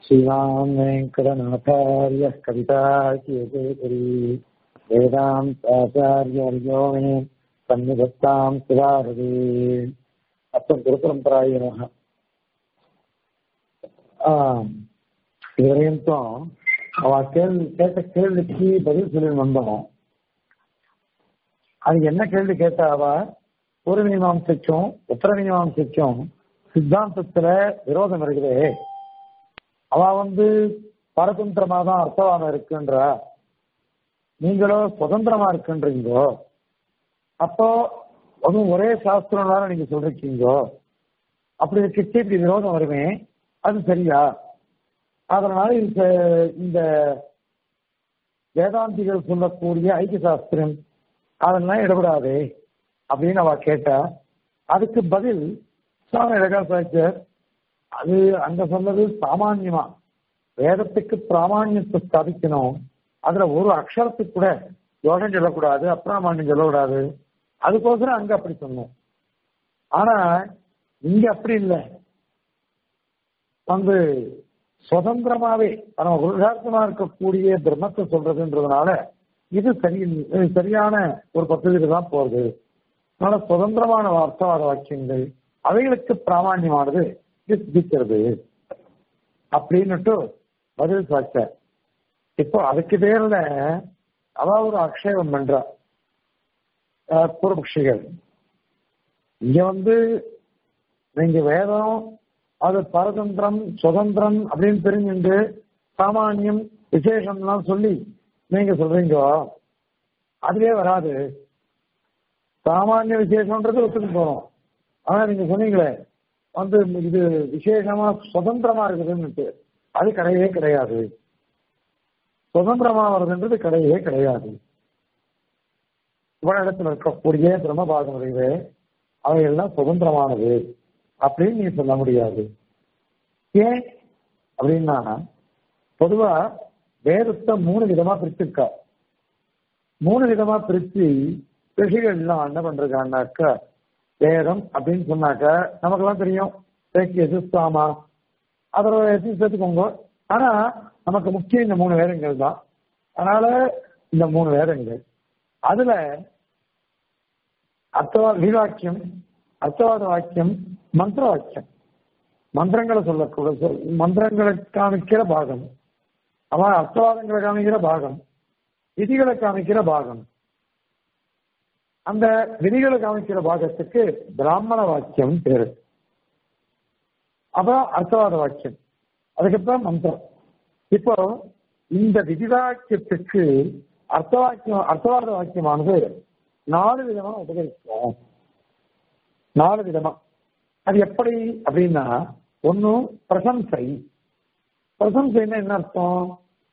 श्रीराम वेङ्कटनाथार्यः कवितार्कियकेसरी वेदान्ताचार्यवर्यो मे सन्निधत्ताम् सुधारते அப்புறம் குருபரம்பராய நமக இதுவரையும் அவ கேள்வி கேட்ட கேள்விக்கு பதில் சொல்லி வந்தோம் அது என்ன கேள்வி கேட்டா அவ ஒரு மீமாம்சைக்கும் உத்தர மீமாம்சைக்கும் சித்தாந்தத்துல விரோதம் இருக்குது அவ வந்து பரதந்திரமா தான் அர்த்தவாதம் இருக்குன்ற நீங்களோ சுதந்திரமா இருக்குன்றீங்கோ அப்போ அதுவும் ஒரே சாஸ்திரம் நீங்க சொல்றீங்கோ அப்படி இருக்கிச்சு இப்படி விரோதம் வருமே அது சரியா அதனால இந்த இந்த வேதாந்திகள் சொல்லக்கூடிய ஐக்கிய சாஸ்திரம் அதெல்லாம் இடப்படாதே அப்படின்னு அவ கேட்டா அதுக்கு பதில் சுவாமி அழகா சாய்ச்சர் அது அங்க சொன்னது சாமான்யமா வேதத்துக்கு பிராமான்யத்தை ஸ்தாபிக்கணும் அதுல ஒரு அக்ஷரத்துக்கு கூட யோகம் சொல்லக்கூடாது அப்பிராமான்யம் சொல்லக்கூடாது அதுக்கோசரம் அங்க அப்படி சொன்னோம் ஆனா இங்க அப்படி இல்லை வந்து சுதந்திரமாவே நம்ம உருகார்த்தமா இருக்கக்கூடிய பிரம்மத்தை சொல்றதுன்றதுனால இது சரி சரியான ஒரு பദ്ധதியில தான் போகுது அதனால சுதந்திரமான அர்த்தவாத வாக்கியங்கள் அவைகளுக்கு பிராமான்யமானது இது சித்திக்கிறது அப்படின்னுட்டு பதில் சாச்ச இப்போ அதுக்கு பேர்ல அவ ஒரு அக்ஷேபம் பண்றா பூர்வபக்ஷிகள் இங்க வந்து நீங்க வேதம் அது பரதந்திரம் சுதந்திரம் அப்படின்னு தெரிஞ்சுட்டு சாமானியம் விசேஷம்லாம் சொல்லி நீங்க சொல்றீங்க அதுவே வராது சாமானிய விசேஷம்ன்றது ஒத்துக்கு போறோம் ஆனா நீங்க சொன்னீங்களே வந்து இது விசேஷமா சுதந்திரமா இருக்குதுன்னு அது கிடையவே கிடையாது சுதந்திரமா வருதுன்றது கிடையவே கிடையாது இடத்துல இருக்கக்கூடிய பிரம்மபாகம் இருக்குது அவையெல்லாம் சுதந்திரமானது அப்படின்னு நீ சொல்ல முடியாது ஏன் அப்படின்னா பொதுவா வேதத்தை மூணு விதமா பிரிச்சிருக்கா மூணு விதமா பிரிச்சு ரிஷிகள் எல்லாம் என்ன பண்றாங்கன்னாக்கா வேதம் அப்படின்னு சொன்னாக்கா நமக்கெல்லாம் தெரியும் எதிர்த்தாமா அதோட எதிர்த்து சேர்த்துக்கோங்க ஆனா நமக்கு முக்கியம் இந்த மூணு வேதங்கள் தான் அதனால இந்த மூணு வேதங்கள் அதுல அர்த்தவாத வீராக்கியம் அர்த்தவாத வாக்கியம் மந்திர வாக்கியம் மந்திரங்களை சொல்லக்கூட மந்திரங்களை காமிக்கிற பாகம் அவன் அர்த்தவாதங்களை காமிக்கிற பாகம் விதிகளை காமிக்கிற பாகம் அந்த விதிகளை காமிக்கிற பாகத்துக்கு பிராமண வாக்கியம் பேரு அப்புறம் அர்த்தவாத வாக்கியம் அதுக்கப்புறம் மந்திரம் இப்போ இந்த விதிவாக்கியத்துக்கு அர்த்தவாக்கியம் அர்த்தவாத வாக்கியமானது நாலு விதமா உபகரிக்கும் நாலு விதமா அது எப்படி அப்படின்னா ஒன்னும் பிரசம்சை பிரசம்சைன்னா என்ன அர்த்தம்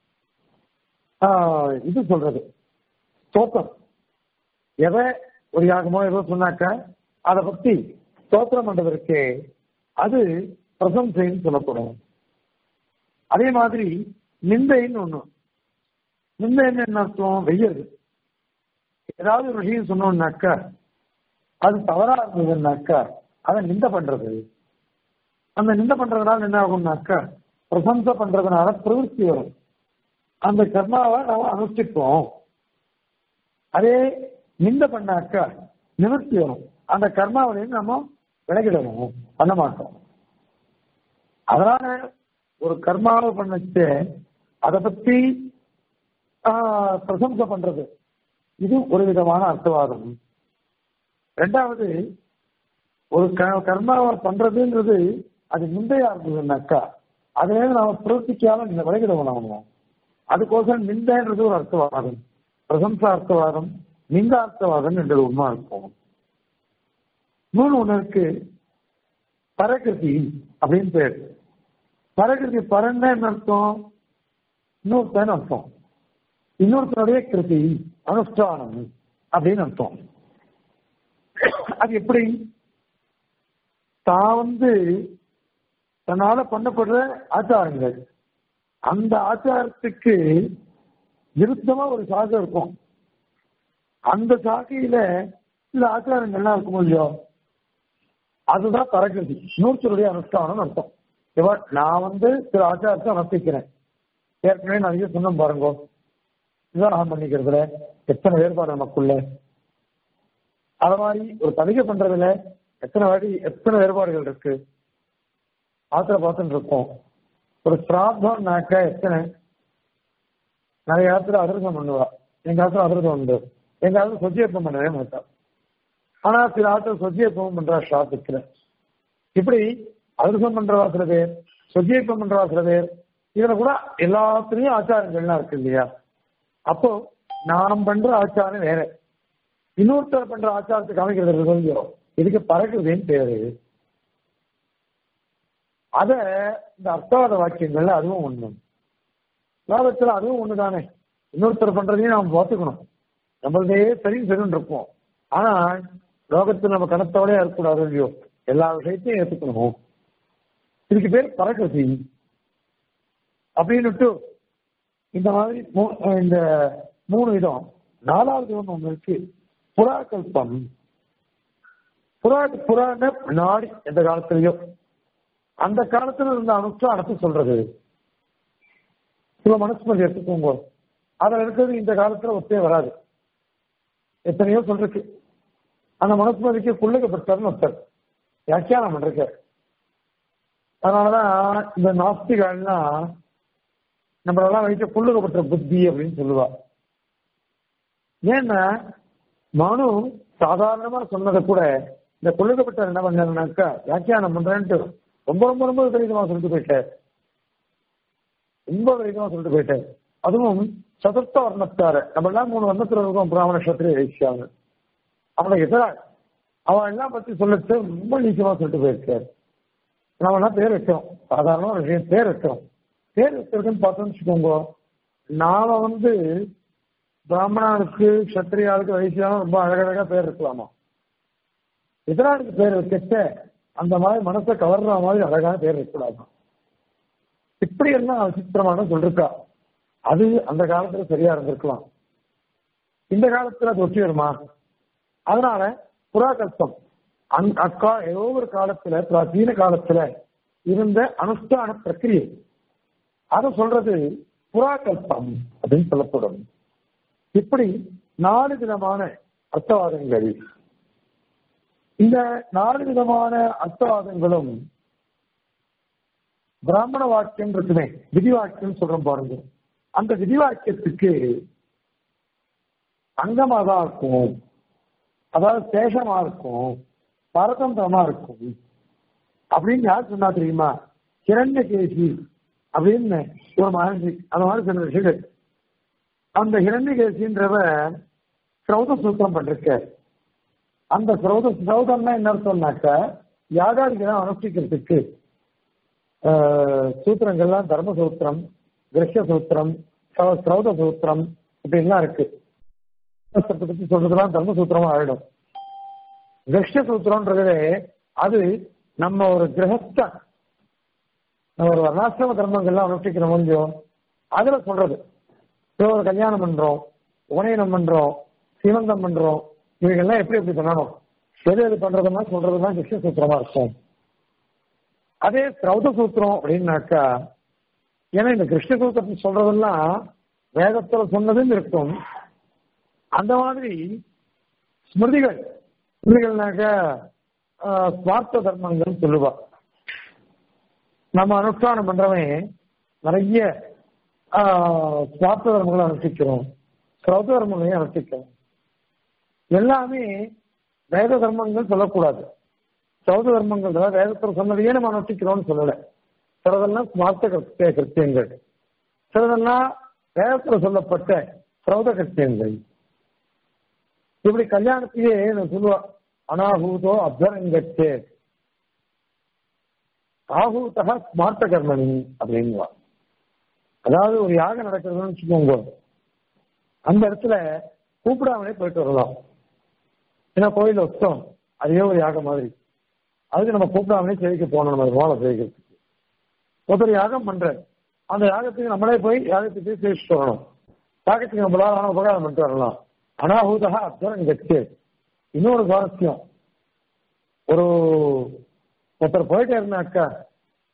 இது சொல்றது ஸ்தோத்திரம் எதை ஒரு யாகமோ ஏதோ சொன்னாக்க அதை பத்தி ஸ்தோத்திரம் பண்றதற்கு அது பிரசம்சைன்னு சொல்லப்படும் அதே மாதிரி நிந்தைன்னு ஒண்ணு நிந்தைன்னு என்ன அர்த்தம் வெய்யது ஏதாவது ஒரு விஷயம் சொன்னோம்னாக்கா அது தவறா இருந்ததுன்னாக்கா அதை நிந்த பண்றது அந்த நிந்த பண்றதுனால என்ன ஆகும்னாக்கா பிரசம்சை பண்றதுனால பிரவருத்தி வரும் அந்த கர்மாவை நம்ம அனுஷ்டிப்போம் அதே நிந்த பண்ணாக்கா நிவர்த்தி வரும் அந்த கர்மாவிலையும் நம்ம விலகிடணும் பண்ண மாட்டோம் அதனால ஒரு கர்மாவை பண்ணச்சு அதை பத்தி பிரசம்சை பண்றது இது ஒரு விதமான அர்த்தவாதம் ரெண்டாவது ஒரு கர்மாவை பண்றதுன்றது அது முந்தையா இருந்ததுன்னாக்கா அதுல நாம பிரவர்த்திக்காம இந்த விலகிடவும் நாம அதுக்கோசரம் நிந்தைன்றது ஒரு அர்த்தவாதம் பிரசம்சா அர்த்தவாதம் நிந்தார்த்தவாதம் என்றது உண்மை இருக்கும் மூணு ஒண்ணு இருக்கு பரகிருதி அப்படின்னு பேர் பரகிருதி பரன்னா என்ன அர்த்தம் இன்னொருத்தன் அர்த்தம் இன்னொருத்தனுடைய கிருதி அனுஷ்டானம் அப்படின்னு அர்த்தம் அது எப்படி தான் வந்து தன்னால பண்ணப்படுற ஆச்சாரங்கள் அந்த ஆச்சாரத்துக்கு விருத்தமா ஒரு சாகம் இருக்கும் அந்த சாக்கையில சில ஆச்சாரங்கள்லாம் இருக்கும் இல்லையோ அதுதான் பரகிருதி நூற்றுடைய அனுஷ்டானம் அர்த்தம் இவன் நான் வந்து சில ஆச்சாரத்தை அனுஷ்டிக்கிறேன் ஏற்கனவே நிறைய சொன்னோம் பாருங்க விவாகம் பண்ணிக்கிறதுல எத்தனை வேறுபாடு நமக்குள்ள அது மாதிரி ஒரு தணிக்கை பண்றதுல எத்தனை வாடி எத்தனை வேறுபாடுகள் இருக்கு ஆத்திர பார்த்துட்டு இருக்கோம் ஒரு சிராத்தம்னாக்க எத்தனை நிறைய காலத்துல அதிரசம் பண்ணுவா எங்க காலத்துல அதிரசம் உண்டு எங்க காலத்துல சொஜியப்பம் பண்ணவே மாட்டா ஆனா சில ஆட்கள் சொஜியப்பம் பண்றா ஷாப்புக்குல இப்படி அதிரசம் பண்றவா சில பேர் சொஜியப்பம் பண்றவா சில பேர் இதுல கூட எல்லாத்துலயும் ஆச்சாரங்கள்லாம் இருக்கு இல்லையா அப்போ நாம் பண்ற ஆச்சாரம் வேற இன்னொருத்தர் பண்ற ஆச்சாரத்தை காமிக்கிறது கொஞ்சம் இதுக்கு பறக்குதுன்னு பேரு அத இந்த அர்த்தவாத வாக்கியங்கள்ல அதுவும் ஒண்ணு லோகத்துல அதுவும் ஒண்ணுதானே இன்னொருத்தர் பண்றதையும் நாம் பார்த்துக்கணும் நம்மளதே சரியும் சரின்னு இருப்போம் ஆனா லோகத்துல நம்ம கணத்தோட இருக்கக்கூடாது இல்லையோ எல்லா விஷயத்தையும் ஏத்துக்கணும் இதுக்கு பேர் பறக்கசி அப்படின்னுட்டு இந்த மாதிரி மூ- இந்த மூணு விதம் நாலாவது ஒண்ணு ஒண்ணு இருக்கு புறாக்கல்பம் புறா புறான நாடி எந்த காலத்திலயோ அந்த காலத்துல இருந்த அனுஷ்டானத்தை சொல்றது சில மனசுமதி எடுத்துக்கோங்க அதுல இருக்கிறது இந்த காலத்துல ஒத்தே வராது எத்தனையோ சொல்றதுக்கு அந்த மனசுமதிக்கு புள்ளைக்கப்பட்டார்னு ஒருத்தர் வியாக்கியானம் பண்றார் அதனாலதான் இந்த நாஸ்திகள்லாம் நம்மளெல்லாம் வைக்க புள்ளுக்கப்பட்ட புத்தி அப்படின்னு சொல்லுவா ஏன்னா மனு சாதாரணமா சொன்னதை கூட இந்த புள்ளுக்கப்பட்ட என்ன பண்ணாக்கா வியாக்கியானம் பண்றேன்ட்டு ரொம்ப ரொம்ப ரொம்ப விபரீதமா சொல்லிட்டு போயிட்டார் ரொம்ப விபரீதமா சொல்லிட்டு போயிட்டார் அதுவும் சதுர்த்த வர்ணத்தார நம்ம எல்லாம் மூணு வர்ணத்துல இருக்கோம் பிராமண கஷத்திரிய வைசியாங்க அவனை எதிரா அவன் எல்லாம் பத்தி சொல்லச்சு ரொம்ப நீச்சமா சொல்லிட்டு போயிருக்காரு நாம எல்லாம் பேர் வைக்கிறோம் சாதாரண ஒரு விஷயம் பேர் வைக்கிறோம் பேர் வைக்கிறதுன்னு பார்த்தோம்னு வச்சுக்கோங்க நாம வந்து பிராமணனுக்கு கத்திரியாளுக்கு வைசியாலும் ரொம்ப அழகழகா பேர் இருக்கலாமா எதிராளுக்கு பேர் வைக்கச்ச அந்த மாதிரி மனசை கவர்ற மாதிரி அழகான பேர் இருக்கலாமா இப்படி எல்லாம் விசித்திரமான சொல்லிருக்கா அது அந்த காலத்துல சரியா இருந்திருக்கலாம் இந்த காலத்துல அது ஒட்டி வருமா அதனால புறாகல்பம் அந் அக்கா ஏதோ ஒரு காலத்துல பிராச்சீன காலத்துல இருந்த அனுஷ்டான பிரக்கிரியை அதை சொல்றது புறாகல்பம் அப்படின்னு சொல்லப்படும் இப்படி நாலு விதமான அர்த்தவாதங்கள் இந்த நாலு விதமான அர்த்தவாதங்களும் பிராமண வாக்கியம் இருக்குமே விதி வாக்கியம் சொல்றோம் பாருங்க அந்த விதி வாக்கியத்துக்கு அங்கமா தான் இருக்கும் அதாவது சேஷமா இருக்கும் பரதந்திரமா இருக்கும் அப்படின்னு யார் சொன்னா தெரியுமா கிரண்யகேசி அப்படின்னு ஒரு மகன்ஜி அந்த மாதிரி சொன்ன விஷயம் அந்த ஹிரண்யகேசின்றவ சிரௌத சூத்திரம் பண்ணிருக்க அந்த சிரௌத சிரௌதம்னா என்ன அர்த்தம்னாக்க யாகாதிகளை அனுஷ்டிக்கிறதுக்கு ஆஹ், சூத்திரங்கள்லாம் தர்ம சூத்திரம் கிரஷ்ய சூத்திரம் ஸ்ரௌ- ஸ்ரௌத சூத்திரம் இப்படின்லாம் இருக்கு சாஸ்திரத்தை பத்தி சொல்றதுலாம் தர்ம சூத்திரமா ஆயிடும் கிரஷ்ய சூத்திரம்ன்றது அது நம்ம ஒரு கிரகஸ்த நம்ம ஒரு வர்ணாசிரம தர்மங்கள்லாம் அனுஷ்டிக்கிற முடியும் அதுல சொல்றது இப்போ ஒரு கல்யாணம் பண்றோம் உபநயனம் பண்றோம் சீமந்தம் பண்றோம் இவைகள்லாம் எப்படி எப்படி பண்ணணும் எது எது பண்றதுன்னா சொல்றதுன்னா கிருஷ்ண சூத்திரமா இருக்கும் அதே சிரௌத சூத்திரம் அப்படின்னாக்கா ஏன்னா இந்த கிருஷ்ண சூத்திரத்தை சொல்றதெல்லாம் வேதத்துல சொன்னதும் இருக்கும் அந்த மாதிரி ஸ்மிருதிகள் ஸ்மிருதிகள்னாக்க ஆஹ், ஸ்வார்த்த தர்மங்கள் சொல்லுவா நம்ம அனுஷ்டானம் பண்றவன் நிறைய ஆஹ், ஸ்வார்த்த தர்மங்களை அனுஷ்டிக்கிறோம் ஸ்ரௌத தர்மங்களையும் அனுஷ்டிக்கிறோம் எல்லாமே வேத தர்மங்கள் சொல்லக்கூடாது சௌத தர்மங்கள் அதாவது வேதத்தில் சொன்னதையே நம்ம அனுஷ்டிக்கிறோம்னு சொல்லல சிலதெல்லாம் ஸ்மார்த்த கிருத்திய கிருத்தியங்கள் சிலதெல்லாம் வேதத்துல சொல்லப்பட்ட சௌத கிருத்தியங்கள் இப்படி கல்யாணத்தையே நான் சொல்லுவா அனாகூதோ அப்தரங்கச்சே ஆகூதா ஸ்மார்த்த கர்மணி அப்படின்வா அதாவது ஒரு யாகம் நடக்கிறதுன்னு வச்சுக்கோங்க அந்த இடத்துல கூப்பிடாமலே போயிட்டு வரலாம் ஏன்னா கோயில் வச்சோம் அதுவே ஒரு யாகம் மாதிரி அதுக்கு நம்ம கூப்பிடாமலே சேவிக்க போகணும் நம்ம மோளை சேவிக்கிறதுக்கு ஒருத்தர் யாகம் பண்ற அந்த யாகத்துக்கு நம்மளே போய் யாகத்துக்கு சேவிச்சுட்டு வரணும் யாகத்துக்கு நம்மளால உபகாரம் பண்ணிட்டு வரலாம் அனாஹூதா அப்தரம் கட்சி இன்னொரு சுவாரஸ்யம் ஒரு ஒருத்தர் போயிட்டே இருந்தாக்கா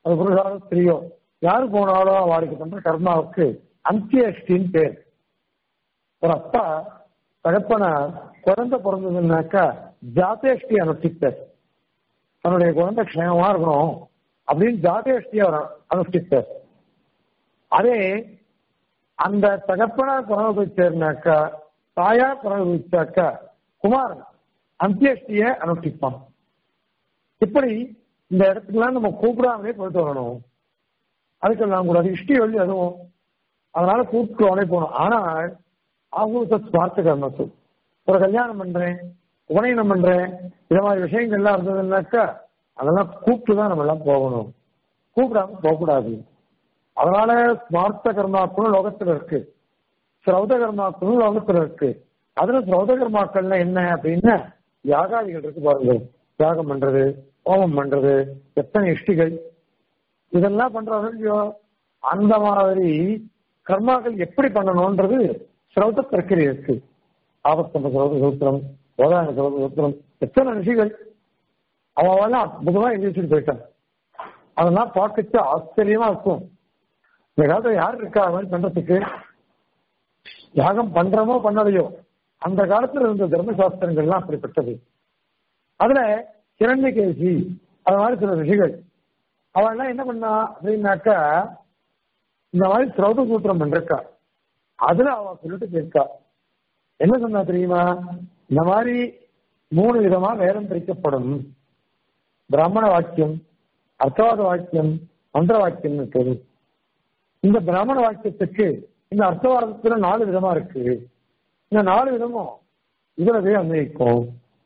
அது புருஷாரோ ஸ்திரீயோ யாரு போனாலோ அவளுக்கு பண்ற கர்மாவுக்கு அந்தியஷ்டின்னு பேர் ஒரு அப்பா தகப்பனார் குழந்தை பிறந்ததுன்னாக்கா ஜாதேஷ்டி அனுஷ்டிப்பார் தன்னுடைய குழந்தை க்ஷேமமா இருக்கணும் அப்படின்னு ஜாதேஷ்டியை அவர் அனுஷ்டிப்பார் அதே அந்த தகப்பனார் குறவு வச்சாருனாக்கா தாயார் குறவு வச்சாக்கா குமாரன் அந்தியஷ்டிய அனுஷ்டிப்பான் இப்படி இந்த இடத்துக்குலாம் நம்ம கூப்பிடாமலே போயிட்டு வரணும் அதுக்கெல்லாம் கூட இஷ்டி வழி அதுவும் அதனால கூப்பிட்டு போகணும் ஆனால் அவங்க ஸ்வார்த்த கர்மத்து ஒரு கல்யாணம் பண்றேன் உபநயனம் பண்றேன் இது மாதிரி விஷயங்கள்லாம் இருந்ததுன்னாக்கா அதெல்லாம் கூப்பிட்டு தான் நம்ம எல்லாம் போகணும் கூப்பிடாம போகக்கூடாது அதனால ஸ்மார்த்த கர்மாக்களும் லோகத்துல இருக்கு சிரௌத கர்மாக்களும் லோகத்துல இருக்கு அதுல சிரௌத கர்மாக்கள்ல என்ன அப்படின்னா யாகாதிகள் இருக்கு பாருங்க யாகம் பண்றது ஹோமம் பண்றது எத்தனை இஷ்டிகள் இதெல்லாம் பண்றாங்க அந்த மாதிரி கர்மாக்கள் எப்படி பண்ணணும்ன்றது சிரௌத பிரக்கிரியை இருக்கு ஆபத்தம்ப சிரௌத சூத்திரம் ஓதான சிரௌத சூத்திரம் எத்தனை ரிஷிகள் அவன் அற்புதமா எழுதி வச்சுட்டு போயிட்டான் அதெல்லாம் பார்க்கச்சு ஆச்சரியமா இருக்கும் இந்த காலத்துல யார் இருக்கா அது மாதிரி பண்றதுக்கு யாகம் பண்றமோ பண்ணலையோ அந்த காலத்துல இருந்த தர்மசாஸ்திரங்கள்லாம் அப்படிப்பட்டது அதுல கிரண்யகேசி அது மாதிரி சில ரிஷிகள் அவெல்லாம் என்ன பண்ணா அப்படின்னாக்கா இந்த மாதிரி சிரௌத சூத்திரம் பண்றக்கா அதுல அவ சொல்லிட்டு போயிருக்கா என்ன சொன்னா தெரியுமா இந்த மாதிரி மூணு விதமா வேதம் பிரிக்கப்படும் பிராமண வாக்கியம் அர்த்தவாத வாக்கியம் மந்திர வாக்கியம் இருக்குது இந்த பிராமண வாக்கியத்துக்கு இந்த அர்த்தவாதத்துல நாலு விதமா இருக்கு இந்த நாலு விதமும் இதுலவே அன்வயிக்கும்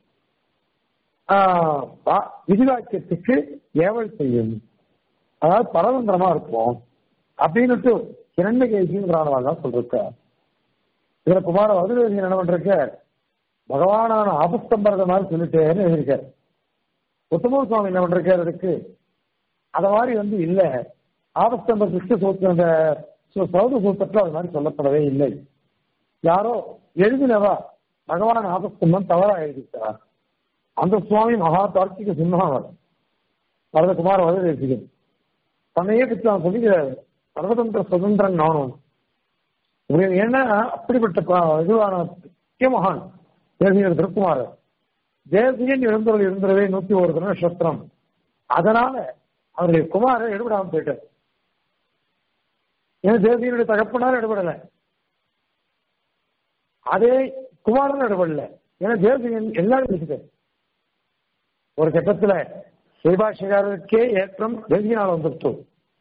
விதி வாக்கியத்துக்கு ஏவல் செய்யும் அதாவது பரதந்திரமா இருக்கும் அப்படின்னுட்டு இரண்டு கேசிங்கிறானவாள் சொல்லிருக்கா இதுல குமார வதுவேதி என்ன பண்றக்க பகவானான ஆபஸ்தம்பரத மாதிரி சொல்லிட்டேன்னு எழுதியிருக்காரு உத்தம சுவாமி என்ன பண்றாரு அதுக்கு அத மாதிரி வந்து இல்ல ஆபஸ்தம்ப கிருஷ்ண சூத்திர அந்த சௌத சூத்திரத்துல அது மாதிரி சொல்லப்படவே இல்லை யாரோ எழுதினவா பகவான் ஆபஸ்தம்பம் தவறா எழுதிட்டார் அந்த சுவாமி மகா தார்க்கிக சிம்மாவர் வரதகுமார வததேசிகன் தன்னையே பற்றி அவன் சொல்லிக்கிறாரு சர்வதந்திர சுதந்திரன் நானும் ஏன்னா அப்படிப்பட்ட இதுவான முக்கியமகான் தேசிகர் திருக்குமாரர் தேசிகன் இருந்தவர்கள் இருந்ததே நூத்தி ஒரு நட்சத்திரம் அதனால அவருடைய குமாரர் எடுபடாம போயிட்டார் ஏன்னா தேசியனுடைய தகப்பனார் எடுபடல அதே குமாரன் எடுபடல ஏன்னா தேசிகன் எல்லாரும் பேசிட்டார் ஒரு கட்டத்துல ஸ்ரீபாஷகாரருக்கே ஏற்றம் தேசியனால் வந்துட்டு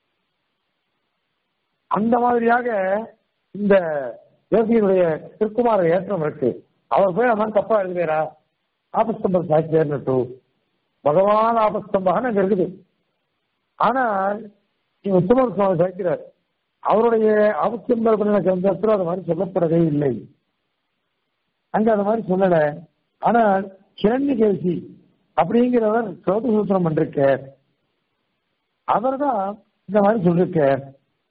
அந்த மாதிரியாக இந்த தேசியனுடைய திருக்குமார ஏற்றம் இருக்கு அவர் போய் அவன் தப்பா எழுதுவேரா ஆபஸ்தம்பம் சாட்சியர்னு பகவான் ஆபஸ்தம்பாக அங்க இருக்குது ஆனால் உத்தமர் சுவாமி சாய்க்கிறார் அவருடைய ஆபஸ்தம்பர் பண்ணின கிரந்தத்தில் அது மாதிரி சொல்லப்படவே இல்லை அங்க அது மாதிரி சொல்லல ஆனால் கிரண்ய கேசி அப்படிங்கிறவர் சோத சூத்திரம் பண்ணிருக்கார் அவர் தான் இந்த மாதிரி சொல்லிருக்கார்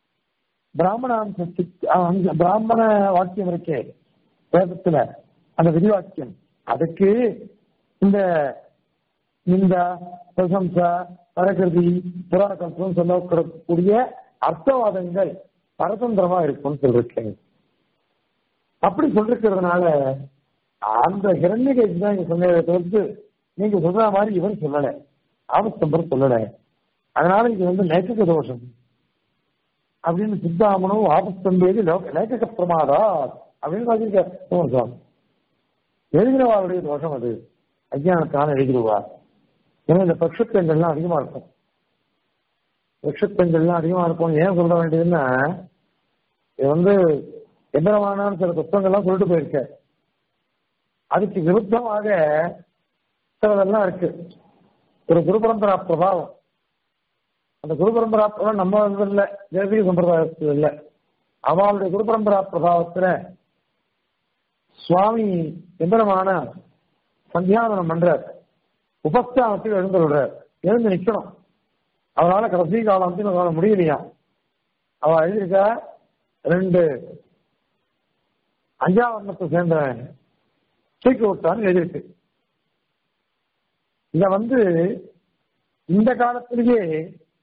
பிராமண பிராமண வாக்கியம் இருக்கே வேதத்துல அந்த விதிவாக்கியம் அதுக்கு இந்த இந்த பிரசம்சா பரகிருதி புறாக்கல்பம் சொல்லக்கூடிய அர்த்தவாதங்கள் பரதந்திரமா இருக்கும்னு சொல்லிருக்கேன் அப்படி சொல்லிருக்கிறதுனால அந்த ஹிரண்யகேசி தான் இங்க சொன்னதை தவிர்த்து நீங்க சொல்ற மாதிரி இவன் சொல்லல ஆபத்தம்பர் சொல்லல அதனால இது வந்து லேக்கக தோஷம் அப்படின்னு சித்தாமனும் ஆபத்தம்பேது லேக்கக பிரமாதா அப்படின்னு சொல்லியிருக்க எழுதினவாருடைய தோஷம் அது அஜானத்தான எழுதிடுவா ஏன்னா இந்த பட்சத்தங்கள்லாம் அதிகமா இருக்கும் பட்சத்தங்கள்லாம் அதிகமா இருக்கும் ஏன் சொல்ல வேண்டியதுன்னா இது வந்து எந்திரமானான்னு சில புத்தகங்கள்லாம் சொல்லிட்டு போயிருக்க அதுக்கு விருத்தமாக சிலதெல்லாம் இருக்கு ஒரு குரு பரம்பரா பிரபாவம் அந்த குரு பரம்பரா பிரபாவம் நம்ம வந்து இல்லை தேசிய சம்பிரதாயத்தில் இல்லை அவளுடைய குரு பரம்பரா பிரபாவத்துல சுவாமி எந்திரமான சந்தியாவனம் பண்றார் உபஸ்தானத்தில் எழுந்து விடுறார் எழுந்து நிக்கணும் அவனால கடைசி காலம் வந்து அவனால முடியலையா அவ எழுதியிருக்கா ரெண்டு அஞ்சாவரணத்தை சேர்ந்தவன் தூக்கி விட்டான்னு எழுதியிருக்கு இத வந்து இந்த காலத்திலேயே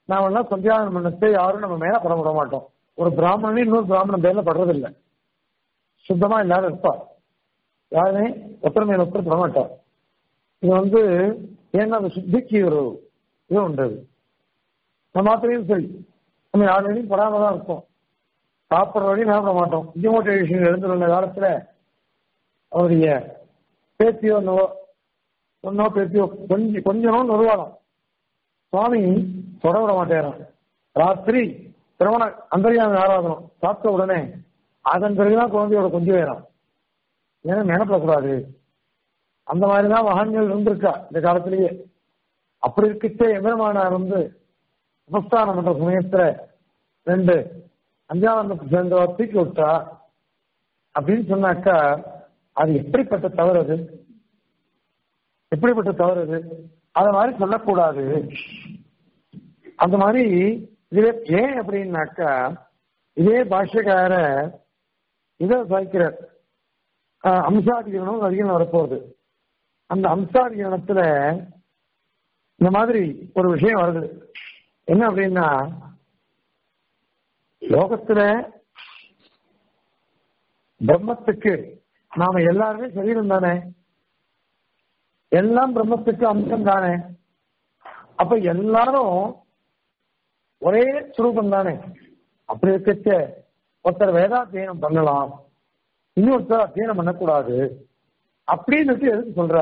நாம எல்லாம் சந்தியாவனம் பண்ணத்தை யாரும் நம்ம மேல பட விட மாட்டோம் ஒரு பிராமணனே இன்னொரு பிராமணன் பேர்ல படுறதில்லை சுத்தமா இல்லாத இருப்பா யாருமே ஒருத்தர் மேல ஒருத்தர் பட மாட்டார் இது வந்து ஏன்னா அது சுத்திக்கு ஒரு இது உண்டு அது. நம்ம மாத்திரையும் சரி நம்ம யார் வரையும் படாம தான் இருக்கும் சாப்பிட்ற வரையும் சாப்பிட மாட்டோம் டிமோட்டிவேஷன் எழுந்துள்ள காலத்துல அவருடைய பேத்தியோ நோ ஒன்னோ பேத்தியோ கொஞ்சம் கொஞ்சனோ நிர்வாகம் சுவாமி தொட விட மாட்டேறான் ராத்திரி திருமண அந்தரியாம ஆராதனம் சாப்பிட்ட உடனே அதன் பிறகுதான் குழந்தையோட கொஞ்சம் வேறான் ஏன்னா நினைப்படக்கூடாது அந்த மாதிரிதான் மகான்கள் இருந்திருக்கா இந்த காலத்திலேயே அப்படி இருக்கச்சே எம்பெருமானார் வந்து உபஸ்தானம் பண்ற சமயத்துல ரெண்டு அஞ்சாவது சேர்ந்த தூக்கி விட்டா அப்படின்னு சொன்னாக்கா அது எப்படிப்பட்ட தவறு அது எப்படிப்பட்ட தவறு அது அத மாதிரி சொல்லக்கூடாது அந்த மாதிரி இதுவே ஏன் அப்படின்னாக்கா இதே பாஷ்யக்கார இதை சாய்க்கிறார் ஆஹ் அம்சாதிகரணம் அதிகம் வரப்போகுது அந்த அம்சாதிகரணத்துல இந்த மாதிரி ஒரு விஷயம் வருது என்ன அப்படின்னா லோகத்துல பிரம்மத்துக்கு நாம எல்லாருமே சரீரம் தானே எல்லாம் பிரம்மத்துக்கு அம்சம் தானே அப்ப எல்லாரும் ஒரே சுரூபம் தானே அப்படி இருக்கச்ச ஒருத்தர் வேதாத்தியனம் பண்ணலாம் இன்னொருத்தர் அத்தியனம் பண்ணக்கூடாது அப்படின்னு எதுக்கு சொல்ற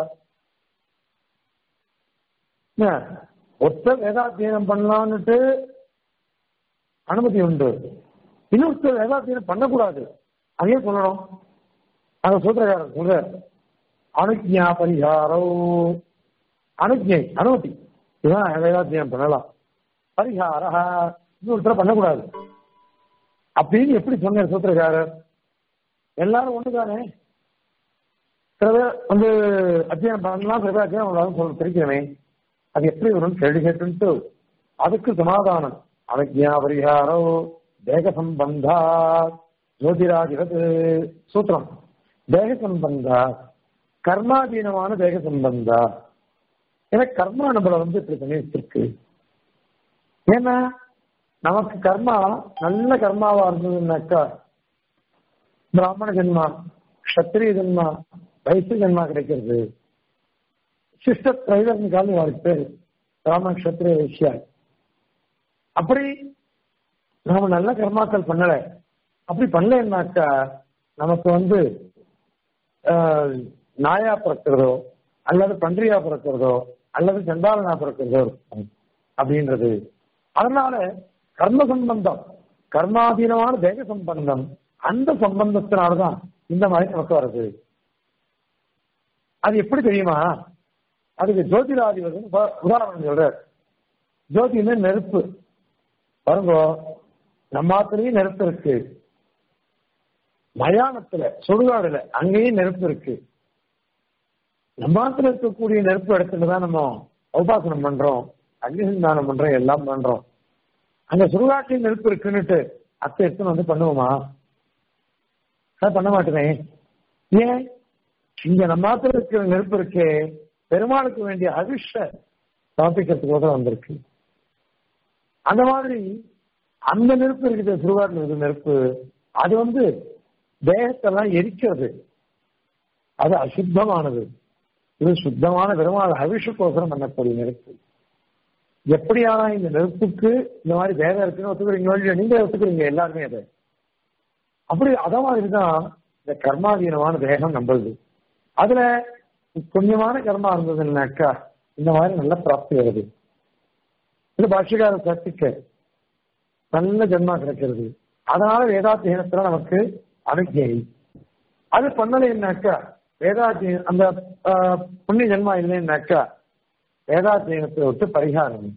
என்ன, ஒருத்தர் வேதாத்தியனம் பண்ணலான்னுட்டு அனுமதி உண்டு இன்னொருத்தர் வேதாத்தியனம் பண்ணக்கூடாது அதையும் சொல்லணும் அந்த சூத்திரக்காரர் சொல்ற அனுஜ்ஞா பரிகாரோ அனுஜை அனுமதி இதான் வேதாத்தியம் பண்ணலாம் பரிகார இன்னொருத்தர பண்ணக்கூடாது அப்படின்னு எப்படி சொன்னார் சூத்திரக்காரர் எல்லாரும் ஒண்ணுதானே சில பேர் வந்து அத்தியாயம் பண்ணலாம் சில பேர் அத்தியாயம் பண்ணலாம் சொல்ல தெரிக்கிறமே அது எப்படி வரும்னு கேள்வி கேட்டு அதுக்கு சமாதானம் அனுஜ்ஞா பரிகாரோ தேக சம்பந்தா ஜோதிராதிபத் சூத்திரம் தேக சம்பந்தா கர்மாதீனமான தேக சம்பந்தா ஏன்னா கர்மா நம்மள வந்து இப்படி பண்ணி வச்சிருக்கு ஏன்னா நமக்கு கர்மா நல்ல கர்மாவா இருந்ததுன்னாக்கா பிராமண ஜென்மா கஷத்திரிய ஜென்மா வைசிய ஜென்மா கிடைக்கிறது சிஷ்ட திரைவர்ணி காலம் அவருக்கு பேரு பிராமண கஷத்திரிய வைசியா அப்படி நாம நல்ல கர்மாக்கள் பண்ணல அப்படி பண்ணலன்னாக்கா நமக்கு வந்து ஆஹ், நாயா பிறக்கிறதோ அல்லது பன்றியா பிறக்கிறதோ அல்லது செண்டாளனா பிறக்கிறதோ இருக்கும் அப்படின்றது அதனால கர்ம சம்பந்தம் கர்மாதீனமான தேக சம்பந்தம் அந்த சம்பந்தத்தினாலதான் இந்த மாதிரி நமக்கு வருது அது எப்படி தெரியுமா அதுக்கு ஜோதிராதிபதி உதாரணம் சொல்றார் ஜோதினா நெருப்பு பாருங்க நம்மாத்திலையும் நெருப்பு இருக்கு மயானத்துல சுடுகாடுல அங்கேயும் நெருப்பு இருக்கு நம்மாத்துல இருக்கக்கூடிய நெருப்பு இடத்துல தான் நம்ம உபாசனம் பண்றோம் அக்னிசந்தானம் பண்றோம் எல்லாம் பண்றோம் அங்க சுடுகாட்டில் நெருப்பு இருக்குன்னுட்டு அத்தை எடுத்துன்னு வந்து பண்ணுவோமா அதை பண்ண மாட்டேனே ஏன் இங்க நம்மாத்துல இருக்கிற நெருப்பு இருக்கே பெருமாளுக்கு வேண்டிய அவிஷ சமர்ப்பிக்கிறதுக்கு வந்திருக்கு அந்த மாதிரி அந்த நெருப்பு இருக்குது சுடுகாட்டில் இருக்கிற நெருப்பு அது வந்து தேகத்தெல்லாம் எரிக்கிறது அது அசுத்தமானது இது சுத்தமான பெருமாள் அபிஷேகோசரம் பண்ணக்கூடிய நெருப்பு எப்படியான இந்த நெருப்புக்கு இந்த மாதிரி வேகம் இருக்குன்னு ஒத்துக்கிறீங்களோ இல்லையோ நீங்க ஒத்துக்கிறீங்க எல்லாருமே அதை அப்படி அத மாதிரி தான் இந்த கர்மாதீனமான தேகம் நம்புது அதுல கொஞ்சமான கர்மா இருந்ததுன்னாக்கா இந்த மாதிரி நல்ல பிராப்தி வருது இது பாஷ்யகார சக்திக்கு நல்ல ஜென்மா கிடைக்கிறது அதனால வேதாத்தியனத்துல நமக்கு அனுஜை அது பண்ணலைன்னாக்கா வேதாத்தியம் அந்த ஆஹ், புண்ணிய ஜென்மா இல்லைன்னாக்கா வேதாத்தியனத்தை விட்டு பரிகாரம்